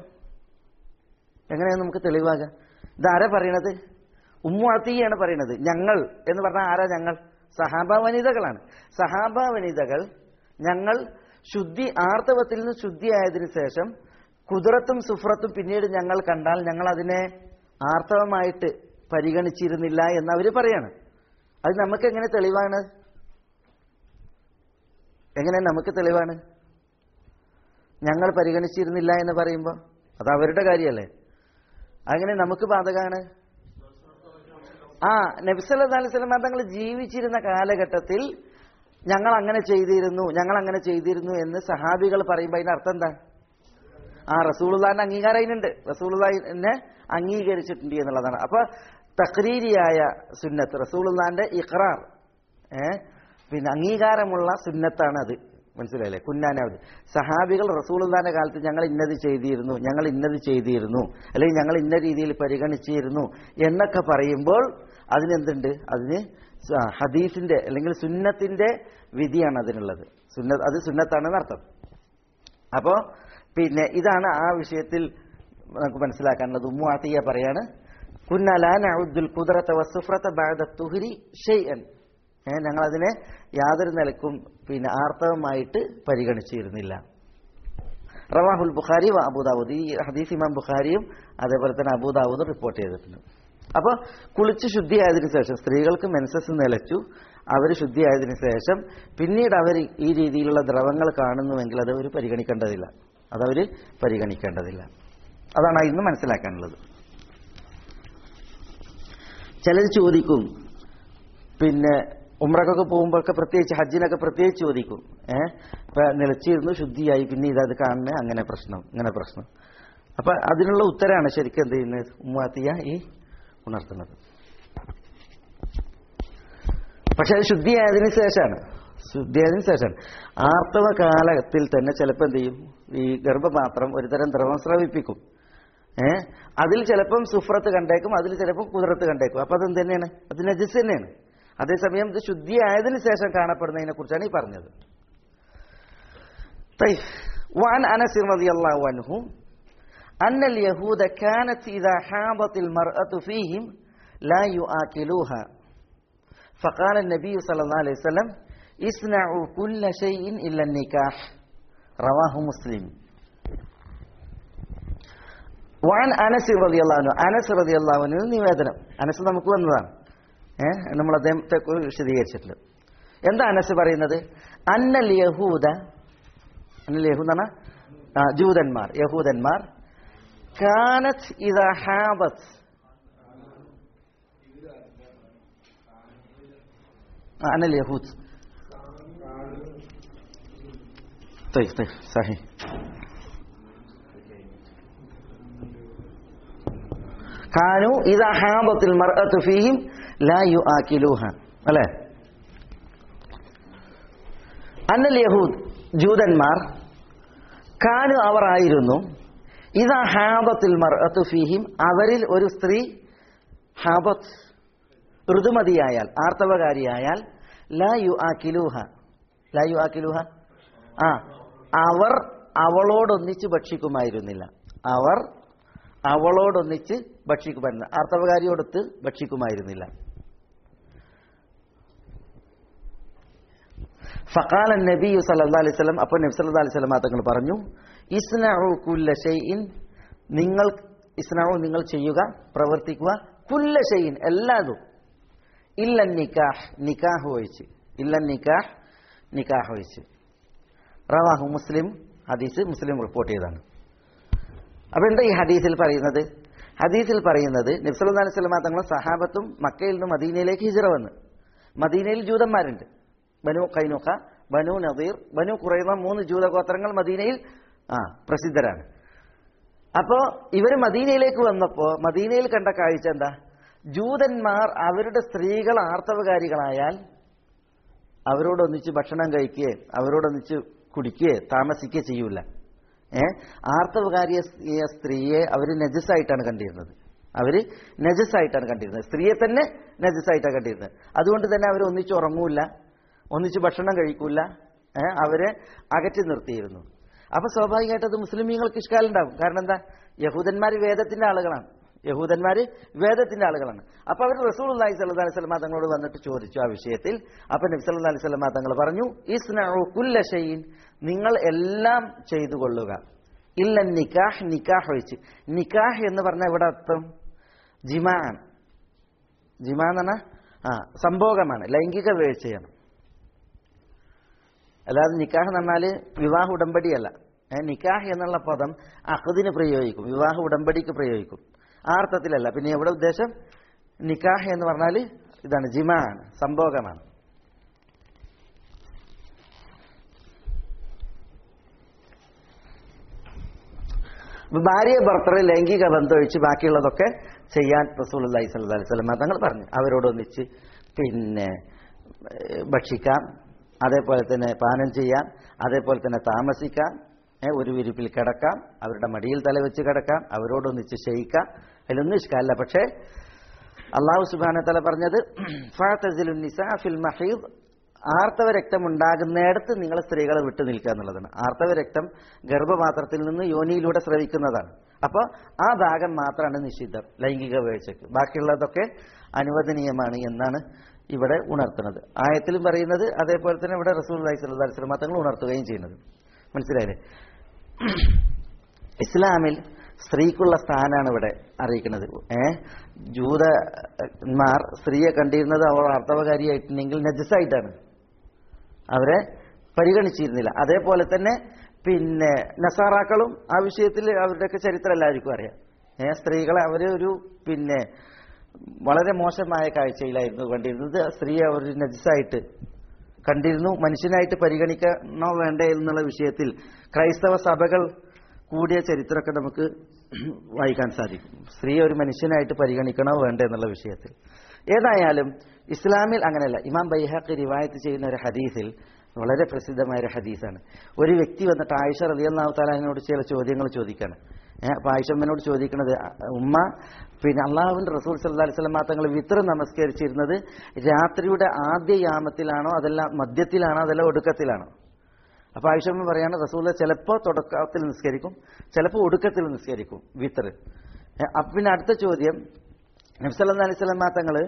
എങ്ങനെയാണ് നമുക്ക് തെളിവാകാം ഇതാരാ പറയണത് ഉമ്മു അത്തിയാണ് പറയണത് ഞങ്ങൾ എന്ന് പറഞ്ഞാൽ ആരാ ഞങ്ങൾ സഹാബ വനിതകളാണ് സഹാബ വനിതകൾ ഞങ്ങൾ ശുദ്ധി ആർത്തവത്തിൽ നിന്ന് ശുദ്ധിയായതിനു ശേഷം കുതിരത്തും സുഫ്രത്തും പിന്നീട് ഞങ്ങൾ കണ്ടാൽ ഞങ്ങൾ അതിനെ ആർത്തവമായിട്ട് പരിഗണിച്ചിരുന്നില്ല എന്ന് അവർ പറയാണ് അത് നമുക്ക് എങ്ങനെ തെളിവാണ് എങ്ങനെ നമുക്ക് തെളിവാണ് ഞങ്ങൾ പരിഗണിച്ചിരുന്നില്ല എന്ന് പറയുമ്പോൾ അത് അവരുടെ കാര്യമല്ലേ അങ്ങനെ നമുക്ക് ബാധകമാണ് ആ നബിസല്ലാ അലൈഹി സ്വലം തങ്ങൾ ജീവിച്ചിരുന്ന കാലഘട്ടത്തിൽ ഞങ്ങൾ അങ്ങനെ ചെയ്തിരുന്നു ഞങ്ങൾ അങ്ങനെ ചെയ്തിരുന്നു എന്ന് സഹാബികൾ പറയുമ്പോൾ അതിന്റെ അർത്ഥം എന്താ ആ റസൂളുല്ലാന്റെ അംഗീകാരം അതിനുണ്ട് റസൂലുള്ളാഹിനെ അംഗീകരിച്ചിട്ടുണ്ട് എന്നുള്ളതാണ് അപ്പൊ തക്രീരിയായ സുന്നത്ത് റസൂലുല്ലാന്റെ ഇഖ്റാർ ഏ പിന്നെ അംഗീകാരമുള്ള സുന്നത്താണ് അത് മനസ്സിലായില്ലേ കുന്നാനാവത് സഹാബികൾ റസൂലുല്ലാന്റെ കാലത്ത് ഞങ്ങൾ ഇന്നത് ചെയ്തിരുന്നു ഞങ്ങൾ ഇന്നത് ചെയ്തിരുന്നു അല്ലെങ്കിൽ ഞങ്ങൾ ഇന്ന രീതിയിൽ പരിഗണിച്ചിരുന്നു എന്നൊക്കെ പറയുമ്പോൾ അതിനെന്തുണ്ട് അതിന് സ- ഹദീസിന്റെ അല്ലെങ്കിൽ സുന്നത്തിന്റെ വിധിയാണ് അതിനുള്ളത് സുന്ന അത് സുന്നത്താണെന്ന് അർത്ഥം അപ്പോ പിന്നെ ഇതാണ് ആ വിഷയത്തിൽ നമുക്ക് മനസ്സിലാക്കാനുള്ളത് ഉമ്മു ആത്തിയ പറയാണ് കുന്നലാനഉദ്ദുൽ കുദ്റത വസുഫ്രത ബഅദ തുഹ്രി ഷൈഅൻ ഏ, ഞങ്ങളതിനെ യാതൊരു നിലക്കും പിന്നെ ആർത്തവമായിട്ട് പരിഗണിച്ചിരുന്നില്ല റവാഹുൽ ബുഖാരി വ അബൂദാവൂദ് ഈ ഹദീസ് ഇമാം ബുഖാരിയും അതേപോലെ തന്നെ അബൂദാവൂദും റിപ്പോർട്ട് ചെയ്തിട്ടുണ്ട് അപ്പോൾ കുളിച്ച് ശുദ്ധിയായതിനു ശേഷം സ്ത്രീകൾക്ക് മെൻസസ് നിലച്ചു അവർ ശുദ്ധിയായതിനു ശേഷം പിന്നീട് അവർ ഈ രീതിയിലുള്ള ദ്രവങ്ങൾ കാണുന്നുവെങ്കിൽ അത് അവർ പരിഗണിക്കേണ്ടതില്ല അതവർ പരിഗണിക്കേണ്ടതില്ല അതാണ് ഇന്ന് മനസ്സിലാക്കാനുള്ളത് ചിലർ ചോദിക്കും പിന്നെ ഉമ്രക്കൊക്കെ പോകുമ്പോഴൊക്കെ പ്രത്യേകിച്ച് ഹജ്ജിനൊക്കെ പ്രത്യേകിച്ച് ചോദിക്കും ഏഹ് ഇപ്പൊ നിലച്ചിരുന്നു ശുദ്ധിയായി പിന്നെ ഇതത് കാണുന്നേ അങ്ങനെ പ്രശ്നം ഇങ്ങനെ പ്രശ്നം അപ്പൊ അതിനുള്ള ഉത്തരാണ് ശരിക്കും എന്ത് ചെയ്യുന്നത് ഉമ്മാത്തിയ ഈ ഉണർത്തുന്നത് പക്ഷെ അത് ശുദ്ധിയായതിനു ശേഷമാണ് ശുദ്ധിയായതിനു ശേഷമാണ് ആർത്തവ കാലത്തിൽ തന്നെ ചിലപ്പോൾ എന്ത് ചെയ്യും ഈ ഗർഭപാത്രം ഒരുതരം ദ്രവം സ്രവിപ്പിക്കും ഏ അതിൽ ചിലപ്പം സുഫ്രത്ത് കണ്ടേക്കും അതിൽ ചിലപ്പം കുതിരത്ത് കണ്ടേക്കും അപ്പൊ അതെന്ത് തന്നെയാണ് അത് നജിസ് തന്നെയാണ് അതേസമയം ഇത് ശുദ്ധിയായതിനു ശേഷം കാണപ്പെടുന്നതിനെ കുറിച്ചാണ് ഈ പറഞ്ഞത് طيب وعن انس رضي الله عنه ان اليهود كانت اذا حاضت المراه فيهم لا يؤكلوها فقال النبي صلى الله عليه وسلم اصنعوا كل شيء الا النكاح رواه مسلم വാൻ അനസ് റളിയല്ലാഹു അനസ് റളിയല്ലാഹു അൻഹു നിവേദനം അനസ് നമുക്ക് വന്നതാണ് ഏഹ് നമ്മൾ അദ്ദേഹത്തെ കുറിച്ച് വിശദീകരിച്ചിട്ടുണ്ട് എന്താ അനസ് പറയുന്നത് അന്നൽ യഹൂദ അന്നൽ യഹൂദ എന്നാ ആ, ജൂതന്മാർ യഹൂദന്മാർ കാനത്ത് ഇദ ഹാബത്ത് ആ, അന്നൽ യഹൂദ് طيب طيب صحيح കാനു ഇതാ ഹാബത്തിൽ മർഅത്തു ഫീഹിം ലാ യുആകിലൂഹ അല്ലേ അന്നൽ യഹൂദ് ജൂതന്മാർ കാനു അവർ ആയിരുന്നു ഇതാ ഹാബത്തിൽ മർഅത്തു ഫീഹിം അവരിൽ ഒരു സ്ത്രീ ഹാബത്ത് ഋതുമതിയായാൽ ആർത്തവകാരിയായാൽ ലാ യു ആക്കിലൂഹ ലാ യു ആക്കിലൂഹ ആ അവർ അവളോടൊന്നിച്ച് ഭക്ഷിക്കുമായിരുന്നില്ല അവർ അവളോടൊന്നിച്ച് ഭക്ഷിക്കുമായിരുന്നു ആർത്തവകാരിയോടൊത്ത് ഭക്ഷിക്കുമായിരുന്നില്ല ഫഖാല നബി സല്ലല്ലാഹു അലൈഹി വസല്ലം അപ്പോൾ നബി സല്ലല്ലാഹു അലൈഹി വസല്ലം തങ്ങൾ പറഞ്ഞു ഇസ്നഉ കുല്ല ഷൈഇൻ നിങ്ങൾ ഇസ്നഉ നിങ്ങൾ ചെയ്യുക പ്രവർത്തിക്കുക കുല്ല ഷൈഇൻ എല്ലാതും ഇല്ല നിക്കാഹ് നിക്കാഹ് ഒഴിച്ച് ഇല്ല നിക്കാഹ് നിക്കാഹ് ഒഴിച്ച് റവാഹു മുസ്ലിം ഹദീസ് മുസ്ലിം റിപ്പോർട്ട് ചെയ്തതാണ് അപ്പൊ എന്താ ഈ ഹദീസിൽ പറയുന്നത് ഹദീസിൽ പറയുന്നത് നബ്സല്ലാ അലൈഹി സ്വലമ തങ്ങൾ സഹാബത്തും മക്കയിൽ നിന്ന് മദീനയിലേക്ക് ഹിജറ വന്ന് മദീനയിൽ ജൂതന്മാരുണ്ട് ബനു കൈനുഖ ബനു നദീർ ബനു കുറൈമ മൂന്ന് ജൂതഗോത്രങ്ങൾ മദീനയിൽ ആ പ്രസിദ്ധരാണ് അപ്പോ ഇവർ മദീനയിലേക്ക് വന്നപ്പോ മദീനയിൽ കണ്ട കാഴ്ച എന്താ ജൂതന്മാർ അവരുടെ സ്ത്രീകൾ ആർത്തവകാരികളായാൽ അവരോടൊന്നിച്ച് ഭക്ഷണം കഴിക്കുകയോ അവരോടൊന്നിച്ച് കുടിക്കുകയോ താമസിക്കുകയോ ചെയ്യൂല ഏ ആർത്തവകാരിയ സ്ത്രീയെ അവർ നജസായിട്ടാണ് കണ്ടിരുന്നത് അവര് നജസായിട്ടാണ് കണ്ടിരുന്നത് സ്ത്രീയെ തന്നെ നജസായിട്ടാണ് കണ്ടിരുന്നത് അതുകൊണ്ട് തന്നെ അവർ ഒന്നിച്ച് ഉറങ്ങൂല ഒന്നിച്ച് ഭക്ഷണം കഴിക്കൂല ഏ, അവരെ അകറ്റി നിർത്തിയിരുന്നു അപ്പൊ സ്വാഭാവികമായിട്ട് അത് മുസ്ലിമീങ്ങൾക്ക് ഇഷ്കാലുണ്ടാവും കാരണം എന്താ യഹൂദന്മാർ വേദത്തിന്റെ ആളുകളാണ് യഹൂദന്മാര് വേദത്തിന്റെ ആളുകളാണ് അപ്പൊ അവർ റസൂൽ അള്ളാഹി സല്ലല്ലാഹു അലൈഹി വസല്ലമ തങ്ങളോട് വന്നിട്ട് ചോദിച്ചു ആ വിഷയത്തിൽ അപ്പൊ നബി സല്ലല്ലാഹു അലൈഹി വസല്ലമ തങ്ങൾ പറഞ്ഞു ഇസ്നഉ കുല്ല ഷൈഇൻ നിങ്ങൾ എല്ലാം ചെയ്തു കൊള്ളുക ഇല്ല നിക്കാഹ് നിക്കാഹ് ഒഴിച്ച് നിക്കാഹ് എന്ന് പറഞ്ഞ ഇവിടെ അർത്ഥം ജിമാ ആണ് ജിമാ എന്ന് പറഞ്ഞാൽ ആ സംഭോഗമാണ് ലൈംഗിക വീഴ്ചയാണ് അല്ലാതെ നിക്കാഹ് എന്ന് പറഞ്ഞാൽ വിവാഹ ഉടമ്പടിയല്ല ഏ, നിക്കാഹ് എന്നുള്ള പദം അഖദിന് പ്രയോഗിക്കും വിവാഹ ഉടമ്പടിക്ക് പ്രയോഗിക്കും ആ അർത്ഥത്തിലല്ല പിന്നെ എവിടെ ഉദ്ദേശം നിക്കാഹ് എന്ന് പറഞ്ഞാൽ ഇതാണ് ജിമാ ആണ് സംഭോഗമാണ് അപ്പൊ ഭാര്യ ഭർത്തർ ലൈംഗിക ബന്ധം ഒഴിച്ച് ബാക്കിയുള്ളതൊക്കെ ചെയ്യാൻ റസൂൽ അള്ളഹി സ്വല്ലി അലൈഹി സ്വലമ തങ്ങൾ പറഞ്ഞു അവരോടൊന്നിച്ച് പിന്നെ ഏഹ്, ഭക്ഷിക്കാം അതേപോലെ തന്നെ പാനം ചെയ്യാം അതേപോലെ തന്നെ താമസിക്കാം ഏഹ്, ഒരു വിരിപ്പിൽ കിടക്കാം അവരുടെ മടിയിൽ തലവെച്ച് കിടക്കാം അവരോടൊന്നിച്ച് ശയിക്കാം അതിലൊന്നും ഇഷ്കാല്ല പക്ഷേ അള്ളാഹു സുബാന തല പറഞ്ഞത് ഫാത്തസിലു നിസാ ഫിൽ മഹീദ് ആർത്തവ രക്തം ഉണ്ടാകുന്നിടത്ത് നിങ്ങൾ സ്ത്രീകളെ വിട്ടു നിൽക്കുക എന്നുള്ളതാണ് ആർത്തവ രക്തം ഗർഭപാത്രത്തിൽ നിന്ന് യോനിയിലൂടെ സ്രവിക്കുന്നതാണ് അപ്പോൾ ആ ഭാഗം മാത്രമാണ് നിഷിദ്ധം ലൈംഗിക വീഴ്ചയ്ക്ക് ബാക്കിയുള്ളതൊക്കെ അനുവദനീയമാണ് എന്നാണ് ഇവിടെ ഉണർത്തുന്നത് ആയത്തിലും പറയുന്നത് അതേപോലെ തന്നെ ഇവിടെ റസൂൽ അലൈഹി സ്വല്ലല്ലാഹു അലൈഹി വസല്ലം തങ്ങൾ ഉണർത്തുകയും ചെയ്യുന്നത് മനസ്സിലായില്ലേ ഇസ്ലാമിൽ സ്ത്രീക്കുള്ള സ്ഥാനമാണ് ഇവിടെ അറിയിക്കുന്നത് ഏ ജൂതന്മാർ സ്ത്രീയെ കണ്ടിരുന്നത് അവർ അർത്ഥവകാരിയായിട്ടുണ്ടെങ്കിൽ നജസായിട്ടാണ് അവരെ പരിഗണിച്ചിരുന്നില്ല അതേപോലെ തന്നെ പിന്നെ നസാറാക്കളും ആ വിഷയത്തിൽ അവരുടെയൊക്കെ ചരിത്രം എല്ലാവർക്കും അറിയാം ഏ സ്ത്രീകളെ അവർ ഒരു പിന്നെ വളരെ മോശമായ കാഴ്ചയിലായിരുന്നു കണ്ടിരുന്നത് സ്ത്രീയെ അവർ നജസായിട്ട് കണ്ടിരുന്നു മനുഷ്യനായിട്ട് പരിഗണിക്കണോ വേണ്ടേ എന്നുള്ള വിഷയത്തിൽ ക്രൈസ്തവ സഭകൾ കൂടിയ ചരിത്രമൊക്കെ നമുക്ക് വായിക്കാൻ സാധിക്കും സ്ത്രീ ഒരു മനുഷ്യനായിട്ട് പരിഗണിക്കണോ വേണ്ടേ എന്നുള്ള വിഷയത്തിൽ ഏതായാലും ഇസ്ലാമിൽ അങ്ങനെയല്ല ഇമാം ബൈഹാഖ് റിവായത്ത് ചെയ്യുന്ന ഒരു ഹദീസിൽ വളരെ പ്രസിദ്ധമായ ഒരു ഹദീസാണ് ഒരു വ്യക്തി വന്നിട്ട് ആയിഷ റളിയല്ലാഹു താലാഹിനോട് ചില ചോദ്യങ്ങൾ ചോദിക്കാണ് ഏഹ് അപ്പൊ ആയിഷമ്മനോട് ചോദിക്കുന്നത് ഉമ്മ പിന്നെ അള്ളാഹുവിന്റെ റസൂൽ സല്ലാ അലൈഹി സ്വലം തങ്ങൾ വിത്ര നമസ്കരിച്ചിരുന്നത് രാത്രിയുടെ ആദ്യ യാമത്തിലാണോ അതല്ല മധ്യത്തിലാണോ അതല്ല ഒടുക്കത്തിലാണോ അപ്പൊ ആയിഷമ്മ പറയാണ് റസൂല ചിലപ്പോൾ തുടക്കത്തിൽ നിസ്കരിക്കും ചിലപ്പോൾ ഒടുക്കത്തിൽ നിസ്കരിക്കും വിത്തർ അപ്പൊ പിന്നെ അടുത്ത ചോദ്യം നബ്സല്ലാ അലൈഹി സ്വലം തങ്ങള്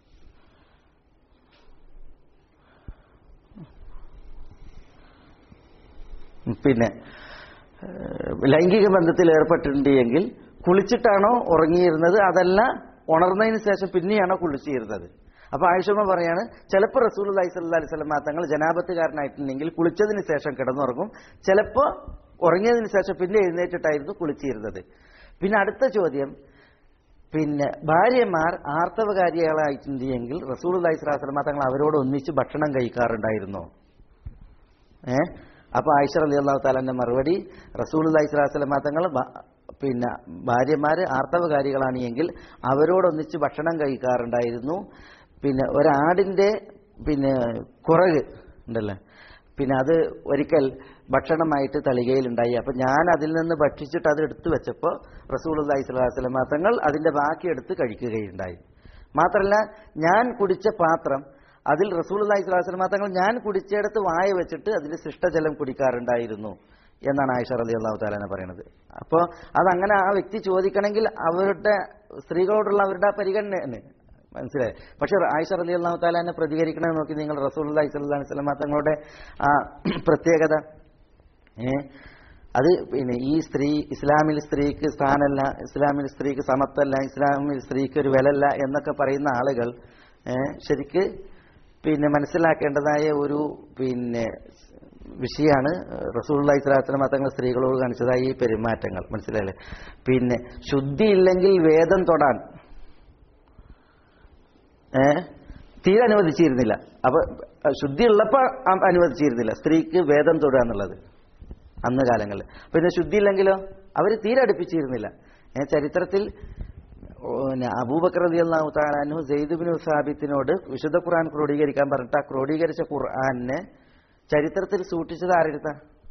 പിന്നെ ഏഹ്, ലൈംഗിക ബന്ധത്തിൽ ഏർപ്പെട്ടിട്ടുണ്ട് എങ്കിൽ കുളിച്ചിട്ടാണോ ഉറങ്ങിയിരുന്നത് അതല്ല ഉണർന്നതിന് ശേഷം പിന്നെയാണോ കുളിച്ചിരുന്നത് അപ്പൊ ആയിഷമ്മ പറയാണ് ചിലപ്പോൾ റസൂൽ അലൈഹി സ്വല്ലാ അലൈഹി സ്വലം തങ്ങൾ ജനാപത്തുകാരനായിട്ടുണ്ടെങ്കിൽ കുളിച്ചതിന് ശേഷം കിടന്നുറങ്ങും ചിലപ്പോൾ ഉറങ്ങിയതിന് ശേഷം പിന്നെ എഴുന്നേറ്റിട്ടായിരുന്നു കുളിച്ചിരുന്നത് പിന്നെ അടുത്ത ചോദ്യം പിന്നെ ഭാര്യമാർ ആർത്തവകാരികളായിട്ടുണ്ട് എങ്കിൽ റസൂൽ അലൈഹി സ്വലാസ്ലമ തങ്ങൾ അവരോട് ഒന്നിച്ച് ഭക്ഷണം കഴിക്കാറുണ്ടായിരുന്നോ ഏ അപ്പൊ ആയിഷ അലി അള്ളാഹു താലാന്റെ മറുപടി റസൂൽ അലൈഹി സ്വലാസ്ലമ തങ്ങൾ ഭ- പിന്നെ ഭാര്യമാര് ആർത്തവകാരികളാണ് എങ്കിൽ അവരോടൊന്നിച്ച് ഭക്ഷണം കഴിക്കാറുണ്ടായിരുന്നു പിന്നെ ഒരാടിന്റെ പിന്നെ കുറക് ഉണ്ടല്ലേ പിന്നെ അത് ഒരിക്കൽ ഭക്ഷണമായിട്ട് തളികയിലുണ്ടായി അപ്പൊ ഞാൻ അതിൽ നിന്ന് ഭക്ഷിച്ചിട്ട് അത് എടുത്തു വെച്ചപ്പോൾ റസൂൽ അള്ളഹി സ്വലാസ്ലമ തങ്ങൾ അതിന്റെ ബാക്കി എടുത്ത് കഴിക്കുകയുണ്ടായി മാത്രമല്ല ഞാൻ കുടിച്ച പാത്രം അതിൽ റസൂൽ അള്ളഹി സ്വലാസ്ലമ തങ്ങൾ ഞാൻ കുടിച്ചെടുത്ത് വായ വെച്ചിട്ട് അതിൽ ശിഷ്ടജലം കുടിക്കാറുണ്ടായിരുന്നു എന്നാണ് ആയിഷ റലി അള്ളാഹു താലാനെ പറയുന്നത് അപ്പോൾ അതങ്ങനെ ആ വ്യക്തി ചോദിക്കണമെങ്കിൽ അവരുടെ സ്ത്രീകളോടുള്ള അവരുടെ ആ പരിഗണന തന്നെ മനസ്സിലായി പക്ഷെ ആയിഷ റലി അള്ളാഹു താലാനെ പ്രതികരിക്കണമെന്ന് നോക്കി നിങ്ങൾ റസൂൽ അള്ളഹി സ്വലാഹി സ്വലമ തങ്ങളുടെ ആ പ്രത്യേകത ഏ അത് പിന്നെ ഈ സ്ത്രീ ഇസ്ലാമിൽ സ്ത്രീക്ക് സ്ഥാനമല്ല ഇസ്ലാമിൽ സ്ത്രീക്ക് സമത്വമല്ല ഇസ്ലാമിൽ സ്ത്രീക്ക് ഒരു വിലല്ല എന്നൊക്കെ പറയുന്ന ആളുകൾ ഏ, ശരിക്ക് പിന്നെ മനസ്സിലാക്കേണ്ടതായ ഒരു പിന്നെ വിഷയമാണ് റസൂള്ളി സ്വലാസ്ലം തങ്ങൾ സ്ത്രീകളോട് കാണിച്ചതായ ഈ പെരുമാറ്റങ്ങൾ മനസ്സിലായില്ലേ പിന്നെ ശുദ്ധിയില്ലെങ്കിൽ വേദം തൊടാൻ ഏ തീരെ അനുവദിച്ചിരുന്നില്ല അപ്പൊ ശുദ്ധി ഉള്ളപ്പോ അ- അനുവദിച്ചിരുന്നില്ല സ്ത്രീക്ക് വേദം തൊടുക എന്നുള്ളത് അന്ന് കാലങ്ങളിൽ പിന്നെ ശുദ്ധി ഇല്ലെങ്കിലോ അവർ തീരെ അടുപ്പിച്ചിരുന്നില്ല ഏ, ചരിത്രത്തിൽ ഓ, പിന്നെ അബൂബക്കർ റതി അള്ളാഹു താലാനു ജെയ്ദുബിൻ സാബിത്തിനോട് വിശുദ്ധ ഖുർആൻ ക്രോഡീകരിക്കാൻ പറഞ്ഞിട്ട് ആ ക്രോഡീകരിച്ച ഖുർആനെ ചരിത്രത്തിൽ സൂക്ഷിച്ചത് ആരെടുത്ത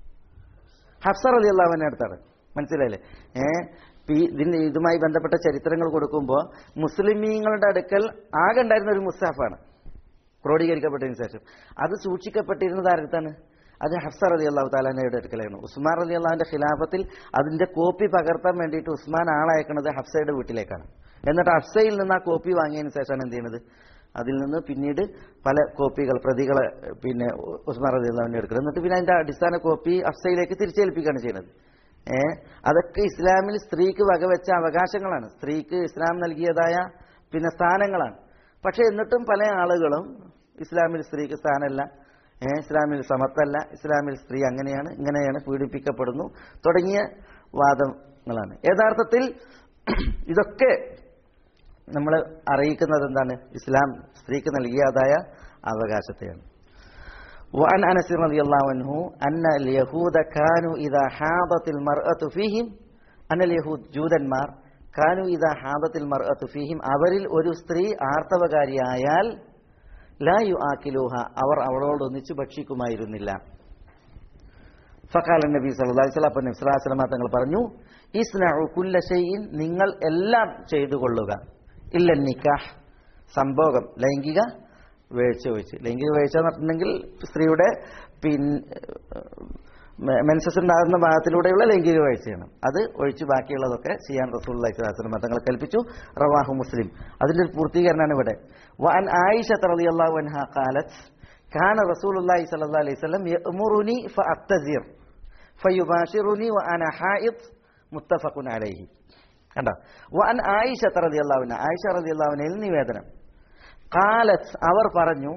ഹഫ്സർ അലി അള്ളാഹുവിനെ അടുത്താണ് മനസ്സിലായില്ലേ ഏ പി- ഇതിന് ഇതുമായി ബന്ധപ്പെട്ട ചരിത്രങ്ങൾ കൊടുക്കുമ്പോൾ മുസ്ലിമീങ്ങളുടെ അടുക്കൽ ആകെ ഉണ്ടായിരുന്ന ഒരു മുസ്താഫാണ് ക്രോഡീകരിക്കപ്പെട്ടതിന് ശേഷം അത് സൂക്ഷിക്കപ്പെട്ടിരുന്നത് ആരടുത്താണ് അത് ഹഫ്സർ അലി അള്ളാഹു താലാനയുടെ അടുക്കലായിരുന്നു ഉസ്മാൻ അലി അള്ളാഹുവിന്റെ ഖിലാഫത്തിൽ അതിന്റെ കോപ്പി പകർത്താൻ വേണ്ടിയിട്ട് ഉസ്മാൻ ആളയക്കുന്നത് ഹഫ്സയുടെ വീട്ടിലേക്കാണ് എന്നിട്ട് ഹഫ്സയിൽ നിന്ന് ആ കോപ്പി വാങ്ങിയതിന് ശേഷമാണ് എന്ത് ചെയ്യുന്നത് അതിൽ നിന്ന് പിന്നീട് പല കോപ്പികൾ പ്രതികളെ പിന്നെ ഉസ്മാൻ അലി അള്ളാഹുവിനെ എടുക്കുന്നത് എന്നിട്ട് പിന്നെ അതിന്റെ അടിസ്ഥാന കോപ്പി ഹഫ്സയിലേക്ക് തിരിച്ചേൽപ്പിക്കുകയാണ് ചെയ്യുന്നത് ഏ അതൊക്കെ ഇസ്ലാമിൽ സ്ത്രീക്ക് വകവെച്ച അവകാശങ്ങളാണ് സ്ത്രീക്ക് ഇസ്ലാം നൽകിയതായ പിന്നെ സ്ഥാനങ്ങളാണ് പക്ഷെ എന്നിട്ടും പല ആളുകളും ഇസ്ലാമിൽ സ്ത്രീക്ക് സ്ഥാനമല്ല ഏ, ഇസ്ലാമിൽ സമത്തല്ല ഇസ്ലാമിൽ സ്ത്രീ അങ്ങനെയാണ് ഇങ്ങനെയാണ് പീഡിപ്പിക്കപ്പെടുന്നു തുടങ്ങിയ വാദങ്ങളാണ് യഥാർത്ഥത്തിൽ ഇതൊക്കെ നമ്മൾ അറിയിക്കുന്നത് എന്താണ് ഇസ്ലാം സ്ത്രീക്ക് നൽകിയതായ അവകാശത്തെയാണ് وعن أنس رضي الله عنه أن اليهود كانوا إذا حاضت المرأة فيهم أن اليهود ജൂതന്മാർ കാനു ഇതാ ഹാദത്തിൽ മർഅത്ത് ഫീഹിം അവരിൽ ഒരു സ്ത്രീ ആർത്തവകാരിയായാൽ ലാ യു ആക്കിലൂഹ അവർ അവളോടൊന്നിച്ച് ഭക്ഷിക്കുമായിരുന്നില്ല ഫക്കാല നബി സല്ലല്ലാഹു അലൈഹി വസല്ലം അപ്പോൾ നബി സല്ലല്ലാഹു അലൈഹി വസല്ലം തങ്ങൾ പറഞ്ഞു ഇസ്നഉ കുല്ല ഷൈഇൻ നിങ്ങൾ എല്ലാം ചെയ്തു കൊള്ളുക ഇല്ല നിക്കാഹ് സംഭോഗം ലൈംഗിക വീഴ്ച ഒഴിച്ച് ലൈംഗിക വീഴ്ച എന്ന് പറഞ്ഞിട്ടുണ്ടെങ്കിൽ സ്ത്രീയുടെ പിൻ മെൻസസ് ഉണ്ടാകുന്ന ഭാഗത്തിലൂടെയുള്ള ലൈംഗിക വീഴ്ചയാണ് അത് ഒഴിച്ച് ബാക്കിയുള്ളതൊക്കെ ചെയ്യാൻ റസൂൽ അലൈഹിസ്ലാം തങ്ങൾ കൽപ്പിച്ചു റവാഹു മുസ്ലിം അതിന്റെ ഒരു പൂർത്തീകരണമാണ് ഇവിടെ വഅൻ ആയിഷ റളിയല്ലാഹു അൻഹ ഖാലത്ത് كان رسول الله صلى الله عليه وسلم يأمرني فأتزر فيباشرني وأنا حائض متفق عليه കണ്ടോ വഅൻ ആയിഷ റളിയല്ലാഹു അൻഹ ആയിഷ റളിയല്ലാഹു അൻഹയിൽ നിവേദനം ഖാലത്ത് അവർ പറഞ്ഞു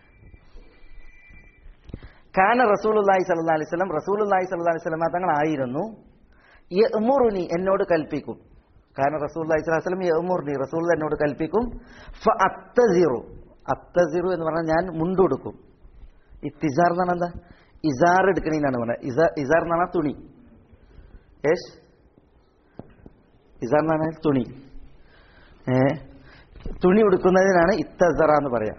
കാന റസൂലുള്ളാഹി സ്വല്ലല്ലാഹി അലൈഹി വസല്ലം റസൂലുള്ളാഹി സ്വല്ലല്ലാഹി അലൈഹി വസല്ലം തങ്ങൾ ആയിരുന്നു യഅ്മുറുനി എന്നോട് കൽപ്പിക്കും കാന റസൂലുള്ളാഹി സ്വല്ലല്ലാഹി അലൈഹി വസല്ലം യഅ്മുറുനി റസൂൽ എന്നോട് കൽപ്പിക്കും ഫഅത്തസിറു അത്തസിറു എന്ന് പറഞ്ഞാൽ ഞാൻ മുണ്ടുകൊടുക്കും ഇത്തിസാർ എന്ന് പറഞ്ഞാൽ എന്താ ഇസാർ എടുക്കണേനാണ് പറഞ്ഞത് ഇസാർ ഇസാർ എന്ന് പറഞ്ഞാൽ തുണി യേശ് ഇസാർ എന്ന് പറഞ്ഞാൽ തുണി ഏ തുണി ഉടുക്കുന്നതിനാണ് ഇത്തസറ എന്ന് പറയാം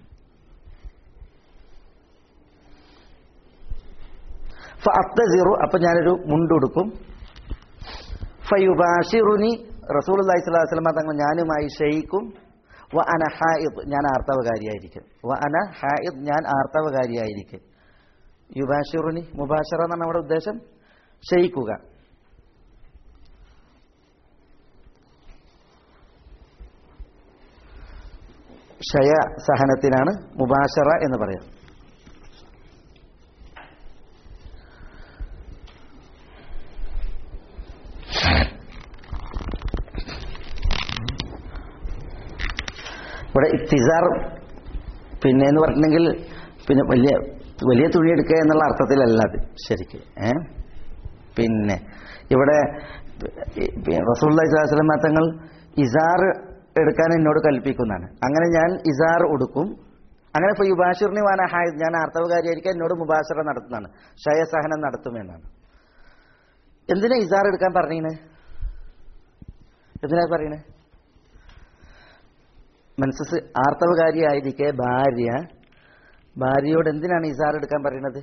അത്തസിറു അപ്പൊ ഞാനൊരു മുണ്ടുടുക്കും ഫയുബാഷിറുനി റസൂൽ അള്ളഹി സ്വലാഹു വസ്ലമ തങ്ങൾ ഞാനുമായി ഷെയ്ക്കും വ അന ഹായിദ് ഞാൻ ആർത്തവകാരിയായിരിക്കും വ അന ഹായിദ് ഞാൻ ആർത്തവകാരിയായിരിക്കും യുബാഷിറുനി മുബാഷറ എന്നാണ് നമ്മുടെ ഉദ്ദേശം ഷെയ്ക്കുക ക്ഷയ സഹനത്തിനാണ് മുബാഷറ എന്ന് പറയാം ഇവിടെ ഇത്തിസാർ പിന്നെ എന്ന് പറഞ്ഞിട്ടുണ്ടെങ്കിൽ പിന്നെ വലിയ വലിയ തുണി എടുക്കുക എന്നുള്ള അർത്ഥത്തിലല്ല അത് ശരിക്ക് ഏ പിന്നെ ഇവിടെ റസൂള്ളി സ്വലാസ്ലം തങ്ങൾ ഇസാർ എടുക്കാൻ എന്നോട് കൽപ്പിക്കുന്നതാണ് അങ്ങനെ ഞാൻ ഇസാർ ഉടുക്കും അങ്ങനെ ഇപ്പോൾ യുബാഷിറിന് വാന ഹായ് ഞാൻ ആർത്തവകാരിയായിരിക്കും എന്നോട് മുബാഷറ നടത്തുന്നതാണ് ക്ഷയസഹനം നടത്തുമെന്നാണ് എന്തിനാ ഇസാർ എടുക്കാൻ പറഞ്ഞീന് എന്തിനാ പറയണേ മനസ്സ് ആർത്തവകാരിയായിരിക്കെ ഭാര്യ ഭാര്യയോട് എന്തിനാണ് ഇസാർ എടുക്കാൻ പറയുന്നത്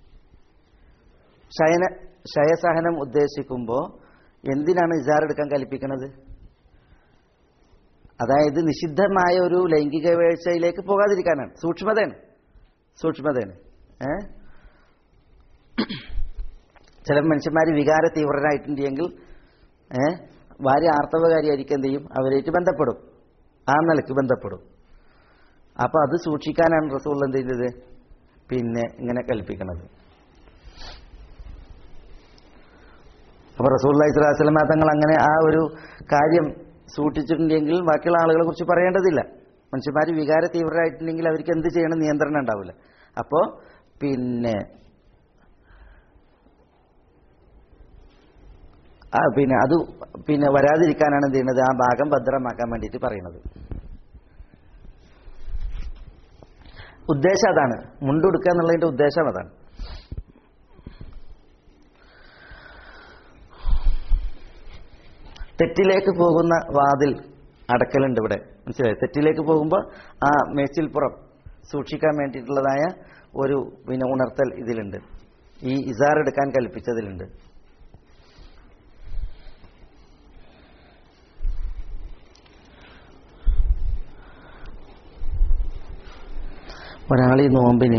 ശയന ശയസഹനം ഉദ്ദേശിക്കുമ്പോൾ എന്തിനാണ് ഇസാർ എടുക്കാൻ കൽപ്പിക്കുന്നത് അതായത് നിഷിദ്ധമായ ഒരു ലൈംഗിക വീഴ്ചയിലേക്ക് പോകാതിരിക്കാനാണ് സൂക്ഷ്മതയാണ് സൂക്ഷ്മതയാണ് ഏ ചില മനുഷ്യന്മാർ വികാര തീവ്രരായിട്ടുണ്ടെങ്കിൽ ഏ ഭാര്യ ആർത്തവകാരിയായിരിക്കും എന്ത് ചെയ്യും അവരായിട്ട് ബന്ധപ്പെടും ആ നിലക്ക് ബന്ധപ്പെടും അപ്പൊ അത് സൂക്ഷിക്കാനാണ് റസൂൾ എന്ത് ചെയ്തത് പിന്നെ ഇങ്ങനെ കൽപ്പിക്കുന്നത് അപ്പൊ റസൂൽ അലൈഹിസ്ലാം തങ്ങൾ അങ്ങനെ ആ ഒരു കാര്യം സൂക്ഷിച്ചിട്ടുണ്ടെങ്കിൽ ബാക്കിയുള്ള ആളുകളെ കുറിച്ച് പറയേണ്ടതില്ല മനുഷ്യന്മാർ വികാര തീവ്രമായിട്ടുണ്ടെങ്കിൽ അവർക്ക് എന്ത് ചെയ്യണം നിയന്ത്രണം ഉണ്ടാവില്ല അപ്പോ പിന്നെ ആ പിന്നെ അത് പിന്നെ വരാതിരിക്കാനാണ് എന്ത് ചെയ്യുന്നത് ആ ഭാഗം ഭദ്രമാക്കാൻ വേണ്ടിയിട്ട് പറയുന്നത് ഉദ്ദേശം അതാണ് മുണ്ടുടുക്കുക എന്നുള്ളതിന്റെ ഉദ്ദേശം അതാണ് തെറ്റിലേക്ക് പോകുന്ന വാതിൽ അടക്കലുണ്ട് ഇവിടെ മനസ്സിലായി തെറ്റിലേക്ക് പോകുമ്പോൾ ആ മേച്ചിൽപ്പുറം സൂക്ഷിക്കാൻ വേണ്ടിയിട്ടുള്ളതായ ഒരു പിന്നെ ഉണർത്തൽ ഇതിലുണ്ട് ഈ ഇസാർ എടുക്കാൻ കൽപ്പിച്ചതിലുണ്ട് ഒരാൾ ഈ നോമ്പിന്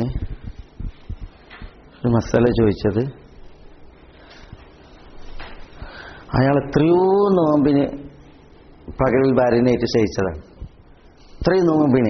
ഒരു മസാല ചോദിച്ചത് അയാൾ എത്രയോ നോമ്പിന് പകലിൽ ഭാര്യനായിട്ട് ശയിച്ചതാണ് ഇത്രയും നോമ്പിന്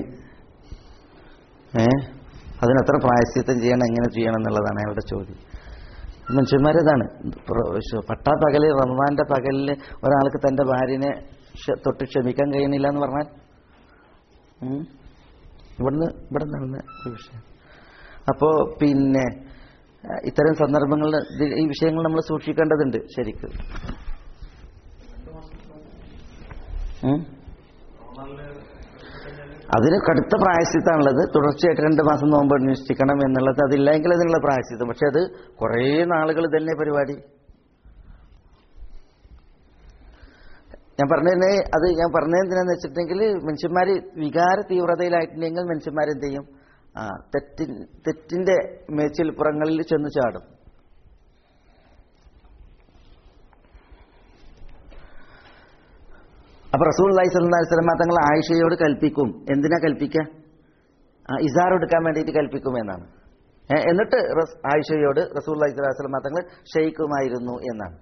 ഏ അതിനെത്ര പ്രായശ്ചിത്തം ചെയ്യണം എങ്ങനെ ചെയ്യണം എന്നുള്ളതാണ് അയാളുടെ ചോദ്യം മനുഷ്യന്മാരതാണ് പട്ടാ പകല് റമദാന്റെ പകലിൽ ഒരാൾക്ക് തന്റെ ഭാര്യനെ ക്ഷ- തൊട്ട് ക്ഷമിക്കാൻ കഴിയുന്നില്ല എന്ന് പറഞ്ഞാൽ ഉം. ഇവിടുന്ന് ഇവിടെ നടന്ന ഒരു വിഷയം അപ്പോ പിന്നെ അഹ് ഇത്തരം സന്ദർഭങ്ങളിൽ ഇത് ഈ വിഷയങ്ങൾ നമ്മൾ സൂക്ഷിക്കേണ്ടതുണ്ട് ശരിക്ക് ഉം? അതിന് കടുത്ത പ്രായശ്ചിത്താണുള്ളത് തുടർച്ചയായിട്ട് രണ്ട് മാസം നോമ്പ് അനുഷ്ഠിക്കണം എന്നുള്ളത് അതില്ലെങ്കിൽ അതിനുള്ള പ്രായശ്ചിത്തം പക്ഷെ അത് കുറേ നാളുകൾ തന്നെ പരിപാടി ഞാൻ പറഞ്ഞതിന് അത് ഞാൻ പറഞ്ഞത് എന്തിനാന്ന് വെച്ചിട്ടുണ്ടെങ്കിൽ മനുഷ്യന്മാർ വികാര തീവ്രതയിലായിട്ടുണ്ടെങ്കിൽ മനുഷ്യന്മാരെന്ത് ചെയ്യും ആ തെറ്റി തെറ്റിന്റെ മേച്ചിൽപ്പുറങ്ങളിൽ ചെന്ന് ചാടും അപ്പൊ റസൂൽ അള്ളഹി സ്വല്ലി സ്വലമ തങ്ങൾ ആയിഷയോട് കൽപ്പിക്കും എന്തിനാ കൽപ്പിക്കുക ആ, ഇസാർ എടുക്കാൻ വേണ്ടിയിട്ട് കൽപ്പിക്കും എന്നാണ് ഏ, എന്നിട്ട് റസ്- ആയിഷയോട് റസൂൽ അള്ളഹി സ്വലാഹു സ്വലമ തങ്ങൾ ഷെയ്ക്കുമായിരുന്നു എന്നാണ്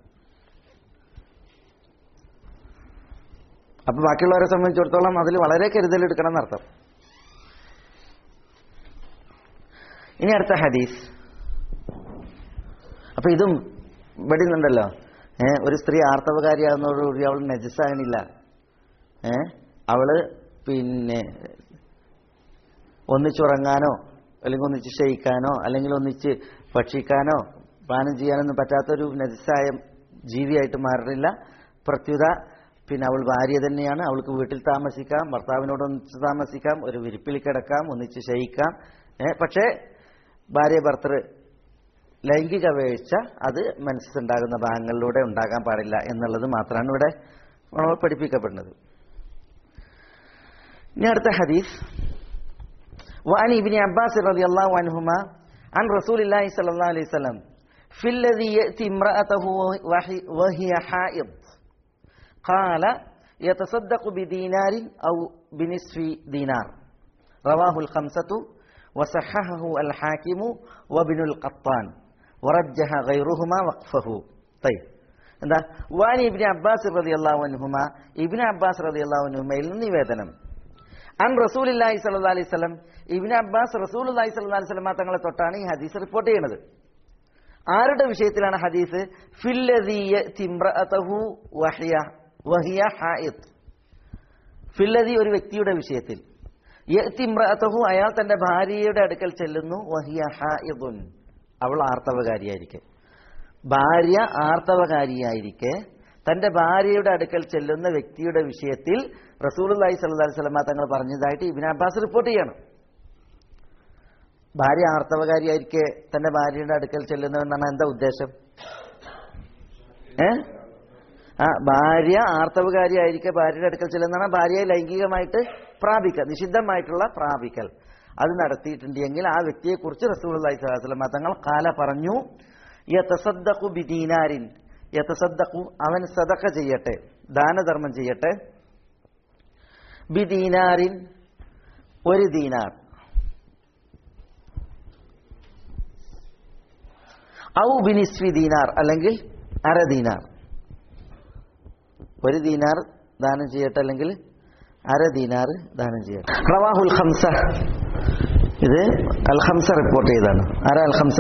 അപ്പൊ ബാക്കിയുള്ളവരെ സംബന്ധിച്ചിടത്തോളം അതിൽ വളരെ കരുതലെടുക്കണം എന്നർത്ഥം ഇനി അടുത്ത ഹദീസ് അപ്പൊ ഇതും ഇവിടെ നിന്നുണ്ടല്ലോ ഏ ഒരു സ്ത്രീ ആർത്തവകാരിയാകുന്നതോടുകൂടി അവൾ നജസ്സാകണില്ല ഏ അവള് പിന്നെ ഒന്നിച്ചുറങ്ങാനോ അല്ലെങ്കിൽ ഒന്നിച്ച് ക്ഷയിക്കാനോ അല്ലെങ്കിൽ ഒന്നിച്ച് ഭക്ഷിക്കാനോ പാനം ചെയ്യാനൊന്നും പറ്റാത്തൊരു നജസ്സായ ജീവിയായിട്ട് മാറുന്നില്ല പ്രത്യുത പിന്നെ അവൾ ഭാര്യ തന്നെയാണ് അവൾക്ക് വീട്ടിൽ താമസിക്കാം ഭർത്താവിനോട് ഒന്നിച്ച് താമസിക്കാം ഒരു വിരിപ്പിൽ കിടക്കാം ഒന്നിച്ച് ശയിക്കാം ഏ, പക്ഷേ ഭാര്യ ഭർത്തൃ ലൈംഗിക വീഴ്ച അത് മനസ്സുണ്ടാകുന്ന ഭാഗങ്ങളിലൂടെ ഉണ്ടാകാൻ പാടില്ല എന്നുള്ളത് മാത്രമാണ് ഇവിടെ നമ്മൾ പഠിപ്പിക്കപ്പെടുന്നത് ഇനി അടുത്ത ഹദീസ് وعن ابن عباس رضي الله عنهما عن رسول الله صلى الله عليه وسلم في الذي يأتي امرأته وهي- وهي حائض قال يتصدق بدينار أو بنصف دينار رواه الخمسة وصححه الحاكم وابن القطان ورجح غيرهما وقفه طيب എന്താ വാൻ ഇബിന് അബ്ബാസ് റതി അള്ളാഹു അനുഹുമ ഇബിന് അബ്ബാസ് റതി അള്ളാഹു അനുഹുമയിൽ നിന്ന് നിവേദനം അൻ റസൂലില്ലാഹി സല്ലാ അലൈഹി സ്വലം ഇബിന് അബ്ബാസ് റസൂൽ അള്ളാഹി സല്ലാ അലൈഹി സ്വലമ തങ്ങളെ തൊട്ടാണ് ഈ ഹദീസ് റിപ്പോർട്ട് ചെയ്യുന്നത് ആരുടെ വിഷയത്തിലാണ് ഹദീസ് ഫില്ലദീയ തിംറഅതഹു വഹിയ വഹിയ ഹായിദ് ഫില്ലദി ഒരു വ്യക്തിയുടെ വിഷയത്തിൽ യത്തിമ്രഅതഹു അയാൾ തന്റെ ഭാര്യയുടെ അടുക്കൽ ചെല്ലുന്നു വഹിയ ഹായിദുൻ അവൾ ആർത്തവകാരിയായിരിക്കെ ഭാര്യ ആർത്തവകാരിയായിരിക്കെ തന്റെ ഭാര്യയുടെ അടുക്കൽ ചെല്ലുന്ന വ്യക്തിയുടെ വിഷയത്തിൽ റസൂലുള്ളാഹി സ്വല്ലല്ലാഹി അലൈഹി വസല്ലമ തങ്ങൾ പറഞ്ഞതായിട്ട് ഇബ്നു അബ്ബാസ് റിപ്പോർട്ട് ചെയ്യണം ഭാര്യ ആർത്തവകാരിയായിരിക്കെ തന്റെ ഭാര്യയുടെ അടുക്കൽ ചെല്ലുന്നവെന്നാണ് എന്താ ഉദ്ദേശം ഏ ആ ഭാര്യ ആർത്തവകാരിയായിരിക്കെ ഭാര്യയുടെ അടുക്കൽ ചെല്ലുന്നതാണ് ഭാര്യയെ ലൈംഗികമായിട്ട് പ്രാപിക്കൽ നിഷിദ്ധമായിട്ടുള്ള പ്രാപിക്കൽ അത് നടത്തിയിട്ടുണ്ടെങ്കിൽ ആ വ്യക്തിയെക്കുറിച്ച് റസൂൽ അള്ളഹി സ്വലാസ്ലം തങ്ങൾ കാല പറഞ്ഞു യതസദ്ദഖു ബിദീനാരിൻ യതസദ്ദഖു അവൻ സദഖ ചെയ്യട്ടെ ദാനധർമ്മം ചെയ്യട്ടെ ബിദീനാരിൻ ഒരു ദീനാർ ഔ ബിനിസ്വി ദീനാർ അല്ലെങ്കിൽ അര ദീനാർ ഒരു ദീനാർ ദാനം ചെയ്യട്ടെ അല്ലെങ്കിൽ അര ദീനാർ ദാനം ചെയ്യട്ടെ റവാഹുൽ ഖംസ ഇത് അൽ ഖംസ റിപ്പോർട്ട് ചെയ്താണ് ആരാ അൽ ഖംസ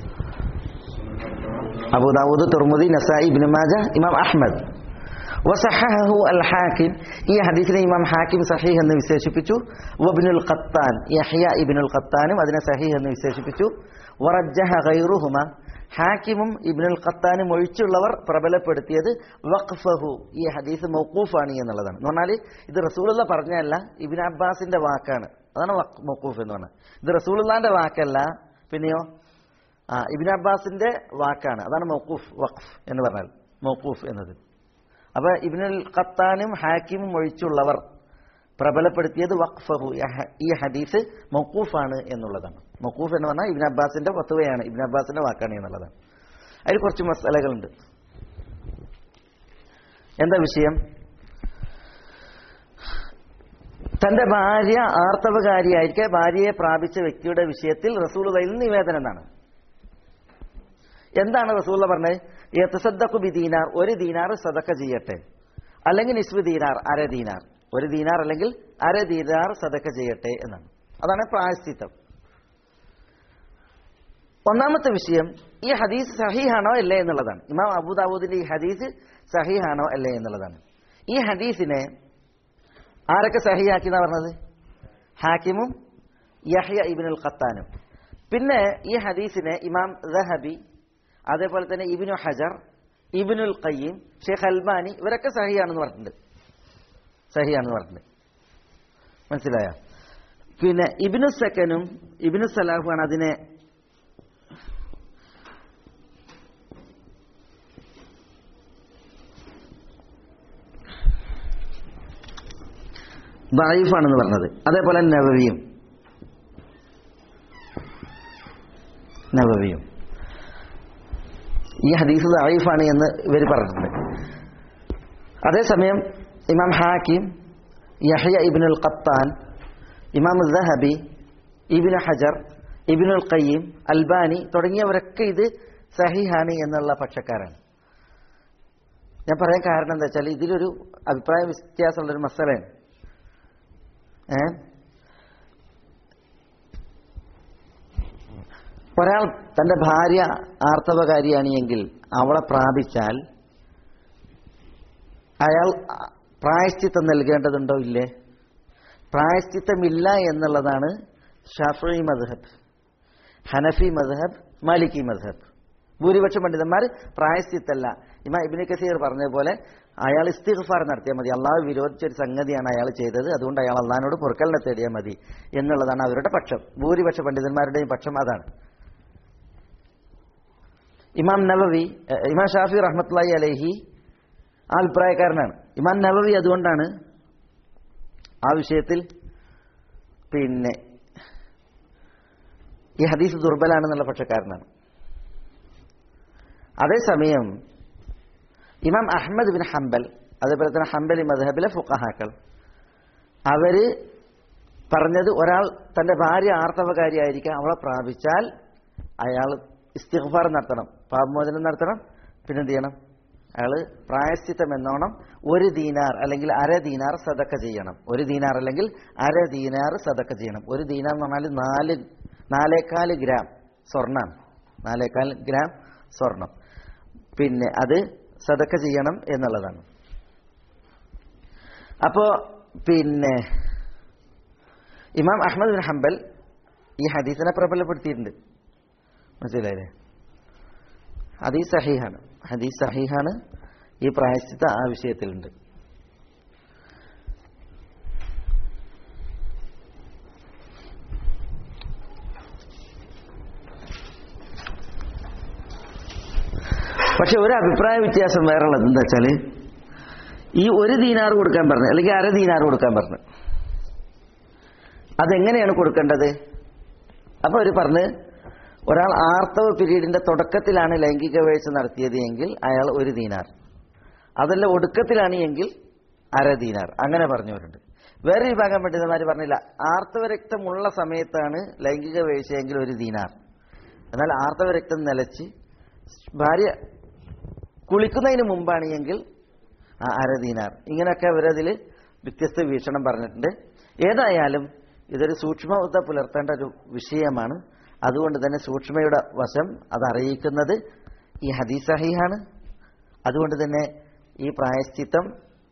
അബൂദാവൂദ് തുർമുദി നസായി ഇബ്നു മാജ ഇമാം അഹ്മദ് വസഹഹു അൽ ഹാക്കിം ഈ ഹദീസിനെ ഇമാം ഹാക്കിം സഹീഹ് എന്ന് വിശേഷിപ്പിച്ചു വബ്നുൽ ഖത്താൻ യഹ്യ ഇബ്നുൽ ഖത്താനും അതിനെ സഹീഹ് എന്ന് വിശേഷിപ്പിച്ചു വറജ്ജഹ ഗൈറുഹുമ ഹാക്കിമും ഇബ്നുൽ ഖത്താനും ഒഴിച്ചുള്ളവർ പ്രബലപ്പെടുത്തിയത് വഖഫഹു ഈ ഹദീസ് മൗക്കൂഫാണ് എന്നുള്ളതാണ് എന്ന് പറഞ്ഞാൽ ഇത് റസൂലുള്ള പറഞ്ഞതല്ല ഇബിൻ അബ്ബാസിന്റെ വാക്കാണ് അതാണ് വഖ്- മൗക്കൂഫ് എന്ന് പറഞ്ഞത് ഇത് റസൂലുള്ളാന്റെ വാക്കല്ല പിന്നെയോ ആ ഇബിൻ അബ്ബാസിന്റെ വാക്കാണ് അതാണ് മൗക്കൂഫ് വഖഫ് എന്ന് പറഞ്ഞാൽ മൗക്കൂഫ് എന്നത് അപ്പൊ ഇബിനുൽ ഖത്താനും ഹാക്കിമും ഒഴിച്ചുള്ളവർ പ്രബലപ്പെടുത്തിയത് വഖഫഹു ഈ ഹ- ഈ ഹദീസ് മൗക്കൂഫാണ് എന്നുള്ളതാണ് മൗക്കൂഫ് എന്ന് പറഞ്ഞാൽ ഇബിൻ അബ്ബാസിന്റെ ഫത്തുവയാണ് ഇബിൻ അബ്ബാസിന്റെ വാക്കാണ് എന്നുള്ളതാണ് അതിൽ കുറച്ച് മസാലകളുണ്ട് എന്താ വിഷയം തന്റെ ഭാര്യ ആർത്തവകാരിയായിരിക്കെ ഭാര്യയെ പ്രാപിച്ച വ്യക്തിയുടെ വിഷയത്തിൽ റസൂലുള്ളയിൽ നിന്ന് നിവേദനം എന്നാണ് എന്താണ് റസൂള്ള പറഞ്ഞത് യത്തസദ്ദഖു ബി ദീനാർ ഒരു ദീനാർ സദക്ക ചെയ്യട്ടെ അല്ലെങ്കിൽ നിസ്വ ദീനാർ അര ദീനാർ ഒരു ദീനാർ അല്ലെങ്കിൽ അര ദീനാർ സദക്ക ചെയ്യട്ടെ എന്നാണ് അതാണ് പ്രായശ്ചിത്തം ഒന്നാമത്തെ വിഷയം ഈ ഹദീസ് സഹീഹാണോ അല്ലേ എന്നുള്ളതാണ് ഇമാം അബൂദാവൂദിന്റെ ഈ ഹദീസ് സഹീഹാണോ അല്ലേ എന്നുള്ളതാണ് ഈ ഹദീസിനെ ആരൊക്കെ സഹിയാക്കി എന്നാ പറഞ്ഞത് ഹാക്കിമും യഹ്യ ഇബിനുൽ ഖത്താനും പിന്നെ ഈ ഹദീസിനെ ഇമാം ദഹബി അതേപോലെ തന്നെ ഇബിനു ഹജർ ഇബിനുൽ ഖയ്യീം ഷെയ്ഖ് അൽബാനി ഇവരൊക്കെ സഹിയാണെന്ന് പറഞ്ഞിട്ടുണ്ട് സഹിയാണെന്ന് പറഞ്ഞിട്ടുണ്ട് മനസ്സിലായ പിന്നെ ഇബിനു സക്കനും ഇബിനു സലാഹുമാണ് അതിനെ ദായിഫാണെന്ന് പറഞ്ഞത് അതേപോലെ നവവിയും നവവിയും ഈ ഹദീസ് ദായിഫാണ് എന്ന് ഇവർ പറഞ്ഞിട്ടുണ്ട് അതേസമയം ഇമാം ഹാക്കിം യഹ്യ ഇബിനുൽ ഖത്താൻ ഇമാം ദഹബി ഇബിന് ഹജർ ഇബിനുൽ ഖയ്യീം അൽബാനി തുടങ്ങിയവരൊക്കെ ഇത് സഹിഹാണ് എന്നുള്ള പക്ഷക്കാരാണ് ഞാൻ പറയാൻ കാരണം എന്താ വെച്ചാൽ ഇതിലൊരു അഭിപ്രായ വ്യത്യാസമുള്ളൊരു മസലയാണ് ഏ ഒരാൾ തന്റെ ഭാര്യ ആർത്തവകാരിയാണ് എങ്കിൽ അവളെ പ്രാപിച്ചാൽ അയാൾ പ്രായശ്ചിത്തം നൽകേണ്ടതുണ്ടോ ഇല്ലേ പ്രായശ്ചിത്തമില്ല എന്നുള്ളതാണ് ഷാഫി മദ്ഹബ് ഹനഫി മദ്ഹബ് മാലിക്കി മദ്ഹബ് ഭൂരിപക്ഷം പണ്ഡിതന്മാർ പ്രായശ്ചിത്തല്ല ഇമാ ഇബിന് കസീർ പറഞ്ഞതുപോലെ അയാൾ ഇസ്തിഗ്ഫാർ നടത്തിയാൽ മതി അള്ളാഹു വിരോധിച്ച ഒരു സംഗതിയാണ് അയാൾ ചെയ്തത് അതുകൊണ്ട് അയാൾ അള്ളഹാനോട് പൊറുക്കലിനെ തേടിയാൽ മതി എന്നുള്ളതാണ് അവരുടെ പക്ഷം ഭൂരിപക്ഷ പണ്ഡിതന്മാരുടെയും പക്ഷം അതാണ് ഇമാം നവവി ഏഹ്, ഇമാം ഷാഫി റഹ്മത്തുള്ളാഹി അലൈഹി ആ അഭിപ്രായക്കാരനാണ് ഇമാൻ നവവി അതുകൊണ്ടാണ് ആ വിഷയത്തിൽ പിന്നെ ഈ ഹദീസ് ദുർബലാണെന്നുള്ള പക്ഷക്കാരനാണ് അതേസമയം ഇമാം അഹമ്മദ് ബിൻ ഹംബൽ അതേപോലെ തന്നെ ഹംബലി മദ്ഹബിലെ ഫുഖഹാക്കൾ അവര് പറഞ്ഞത് ഒരാൾ തന്റെ ഭാര്യ ആർത്തവകാരിയായിരിക്കാം അവളെ പ്രാപിച്ചാൽ അയാൾ ഇസ്തിഗ്ഫാർ നടത്തണം പാപമോചനം നടത്തണം പിന്നെന്ത് ചെയ്യണം അയാൾ പ്രായശ്ചിത്തം എന്നോണം ഒരു ദീനാർ അല്ലെങ്കിൽ അര ദീനാർ സദക്ക ചെയ്യണം ഒരു ദീനാർ അല്ലെങ്കിൽ അര ദീനാർ സദക്ക ചെയ്യണം ഒരു ദീനാർ എന്ന് പറഞ്ഞാൽ നാല് നാലേക്കാല് ഗ്രാം സ്വർണ്ണാണ് നാലേക്കാൽ ഗ്രാം സ്വർണം പിന്നെ അത് സദക്ക ചെയ്യണം എന്നുള്ളതാണ് അപ്പോ പിന്നെ ഇമാം അഹമ്മദ് ബിൻ ഹംബൽ ഈ ഹദീസിനെ പ്രബലപ്പെടുത്തിയിട്ടുണ്ട് മനസ്സിലായില്ലേ ഹദീസ് സഹീഹാണ് ഹദീസ് സഹീഹാണ് ഈ പ്രായശ്ചിത്ത ആ വിഷയത്തിലുണ്ട് പക്ഷെ ഒരു അഭിപ്രായ വ്യത്യാസം വേറെ ഉള്ളത് എന്താ വെച്ചാല് ഈ ഒരു ദീനാർ കൊടുക്കാൻ പറഞ്ഞു അല്ലെങ്കിൽ അര ദീനാർ കൊടുക്കാൻ പറഞ്ഞു അതെങ്ങനെയാണ് കൊടുക്കേണ്ടത് അപ്പൊ അവർ പറഞ്ഞ് ഒരാൾ ആർത്തവ പീരീഡിന്റെ തുടക്കത്തിലാണ് ലൈംഗിക വീഴ്ച നടത്തിയത് എങ്കിൽ അയാൾ ഒരു ദീനാർ അതല്ല ഒടുക്കത്തിലാണ് എങ്കിൽ അര ദീനാർ അങ്ങനെ പറഞ്ഞവരുണ്ട് വേറെ വിഭാഗം പണ്ഡിതന്മാർ പറഞ്ഞില്ല ആർത്തവ രക്തമുള്ള സമയത്താണ് ലൈംഗിക വീഴ്ചയെങ്കിൽ ഒരു ദീനാർ എന്നാൽ ആർത്തവ രക്തം നിലച്ച് ഭാര്യ കുളിക്കുന്നതിന് മുമ്പാണ് എങ്കിൽ ആ അര ദീനാർ ഇങ്ങനെയൊക്കെ അവരതിൽ വ്യത്യസ്ത വീക്ഷണം പറഞ്ഞിട്ടുണ്ട് ഏതായാലും ഇതൊരു സൂക്ഷ്മത പുലർത്തേണ്ട ഒരു വിഷയമാണ് അതുകൊണ്ട് തന്നെ സൂക്ഷ്മയുടെ വശം അത് അറിയിക്കുന്നത് ഈ ഹദീസ് സഹീഹാണ് അതുകൊണ്ട് തന്നെ ഈ പ്രായശ്ചിത്തം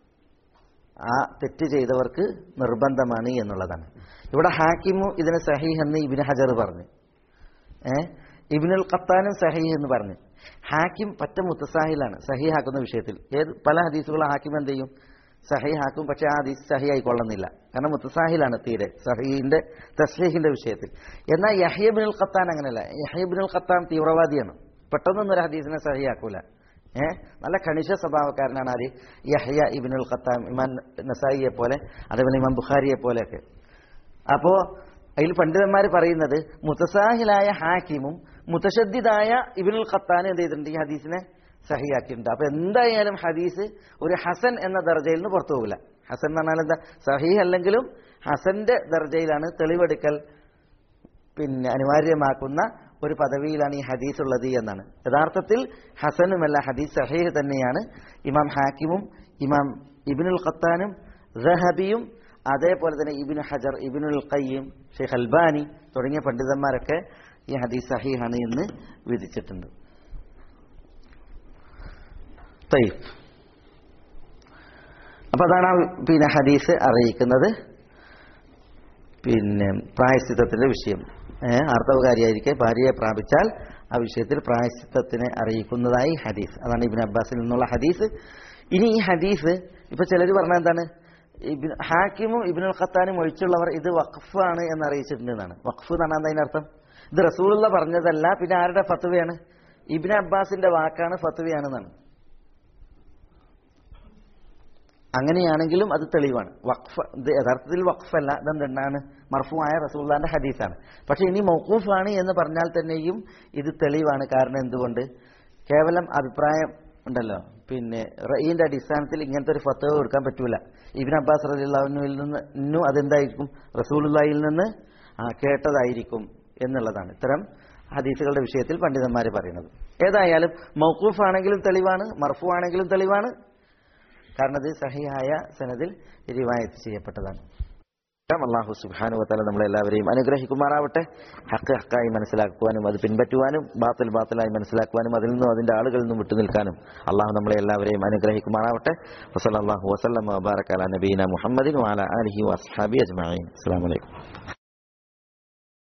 ആ തെറ്റ് ചെയ്തവർക്ക് നിർബന്ധമാണ് എന്നുള്ളതാണ് ഇവിടെ ഹാക്കിമു ഇതിന് സഹീഹ് എന്ന് ഇബിന് ഹജർ പറഞ്ഞു ഏ ഇബിനുൽ ഖത്താനും സഹീഹ് എന്ന് പറഞ്ഞു ഹാക്കിം പറ്റ മുത്തസാഹിലാണ് സഹീഹാക്കുന്ന വിഷയത്തിൽ ഏത് പല ഹദീസുകളും ഹാക്കിം എന്ത് ചെയ്യും സഹീഹാക്കും പക്ഷെ ആ ഹദീസ് സഹിയായി കൊള്ളുന്നില്ല കാരണം മുത്തസാഹിലാണ് തീരെ സഹീഹിന്റെ തസ്ഹീഹിന്റെ വിഷയത്തിൽ എന്നാൽ യഹ്യബിനുൽ ഖത്താൻ അങ്ങനെയല്ല യഹ്യബിനുൽ ഖത്താൻ തീവ്രവാദിയാണ് പെട്ടെന്നൊന്നും ഒരു ഹദീസിനെ സഹിയാക്കൂല ഏ നല്ല കണിശ സ്വഭാവക്കാരനാണ് ആര് യഹ്യ ഇബിനുൽ ഖത്താം ഇമാൻ നസായിയെ പോലെ അതേപോലെ ഇമാം ബുഖാരിയെ പോലെയൊക്കെ അപ്പോ അതിൽ പണ്ഡിതന്മാർ പറയുന്നത് മുത്തസാഹിലായ ഹാക്കിമും മുത്തശദ്ദിദായ ഇബിനുൽ ഖത്താൻ എന്ത് ചെയ്തിട്ടുണ്ട് ഈ ഹദീസിനെ സഹിയാക്കിയിട്ടുണ്ട് അപ്പൊ എന്തായാലും ഹദീസ് ഒരു ഹസൻ എന്ന ദർജയിൽ നിന്ന് പുറത്തു പോകില്ല ഹസൻ എന്ന് പറഞ്ഞാൽ എന്താ സഹീഹ് അല്ലെങ്കിലും ഹസന്റെ ദർജയിലാണ് തെളിവെടുക്കൽ പിന്നെ അനിവാര്യമാക്കുന്ന ഒരു പദവിയിലാണ് ഈ ഹദീസ് ഉള്ളത് എന്നാണ് യഥാർത്ഥത്തിൽ ഹസനുമല്ല ഹദീസ് സഹീഹ് തന്നെയാണ് ഇമാം ഹാക്കിമും ഇമാം ഇബിനുൽ ഖത്താനും റഹബിയും അതേപോലെ തന്നെ ഇബിനു ഹജർ ഇബിനുൽ ഖയ്യം ഷെയ്ഖ് അൽബാനി തുടങ്ങിയ പണ്ഡിതന്മാരൊക്കെ ഈ ഹദീസ് സഹീഹാണ് എന്ന് വിധിച്ചിട്ടുണ്ട് തയ്യ് അപ്പൊ അതാണ് ആ പിന്നെ ഹദീസ് അറിയിക്കുന്നത് പിന്നെ പ്രായശ്ചിത്തത്തിന്റെ വിഷയം ഏഹ് ആർത്തവകാരിയായിരിക്കെ ഭാര്യയെ പ്രാപിച്ചാൽ ആ വിഷയത്തിൽ പ്രായശ്ചിത്തത്തിനെ അറിയിക്കുന്നതായി ഹദീസ് അതാണ് ഇബിൻ അബ്ബാസിൽ നിന്നുള്ള ഹദീസ് ഇനി ഈ ഹദീസ് ഇപ്പൊ ചിലർ പറഞ്ഞ എന്താണ് ഇബിൻ ഹാക്കിമും ഇബിനുൽ ഖത്താനും ഒഴിച്ചുള്ളവർ ഇത് വഖഫാണ് എന്ന് അറിയിച്ചിട്ടുണ്ട് എന്നാണ് വഖഫ് എന്നാണ് എന്താ അതിനർത്ഥം ഇത് റസൂലുള്ള പറഞ്ഞതല്ല പിന്നെ ആരുടെ ഫത്വയാണ് ഇബിൻ അബ്ബാസിന്റെ വാക്കാണ് ഫത്വയാണെന്നാണ് അങ്ങനെയാണെങ്കിലും അത് തെളിവാണ് വഖഫ് ഇത് യഥാർത്ഥത്തിൽ വഖഫല്ല ഇതെന്താണ് മർഫുമായ റസൂള്ളാന്റെ ഹദീസാണ് പക്ഷെ ഇനി മൗക്കൂഫാണ് എന്ന് പറഞ്ഞാൽ തന്നെയും ഇത് തെളിവാണ് കാരണം എന്തുകൊണ്ട് കേവലം അഭിപ്രായം ഉണ്ടല്ലോ പിന്നെ റഈന്റെ അടിസ്ഥാനത്തിൽ ഇങ്ങനത്തെ ഒരു ഫത്തവ കൊടുക്കാൻ പറ്റൂല ഇബിൻ അബ്ബാസ് റലിള്ളാഹുവിൽ നിന്ന് ഇന്നും അതെന്തായിരിക്കും റസൂലുള്ളാഹിൽ നിന്ന് ആ, കേട്ടതായിരിക്കും എന്നുള്ളതാണ് ഇത്തരം ഹദീസുകളുടെ വിഷയത്തിൽ പണ്ഡിതന്മാർ പറയുന്നത് ഏതായാലും മൗക്കൂഫ് ആണെങ്കിലും തെളിവാണ് മർഫു ആണെങ്കിലും തെളിവാണ് കാരണം ഇത് സഹിയായ സനദിൽ റിവായത്ത് ചെയ്യപ്പെട്ടതാണ് അള്ളാഹു സുബാനു വത്താല നമ്മളെല്ലാവരെയും അനുഗ്രഹിക്കുമാറാവട്ടെ ഹക്ക് ഹക്കായി മനസ്സിലാക്കുവാനും അത് പിൻപറ്റുവാനും ബാത്തിൽ ബാത്തിലായി മനസ്സിലാക്കുവാനും അതിൽ നിന്നും അതിന്റെ ആളുകളിൽ നിന്നും വിട്ടുനിൽക്കാനും അള്ളാഹു നമ്മളെ എല്ലാവരെയും അനുഗ്രഹിക്കുമാറാവട്ടെ വസല്ലാഹു വസ്ലം വബാറക്കാല നബീന മുഹമ്മദിൻ വാല അലഹി വസ്ഹാബി അജ്മാൻ അസ്സാം വലൈക്കും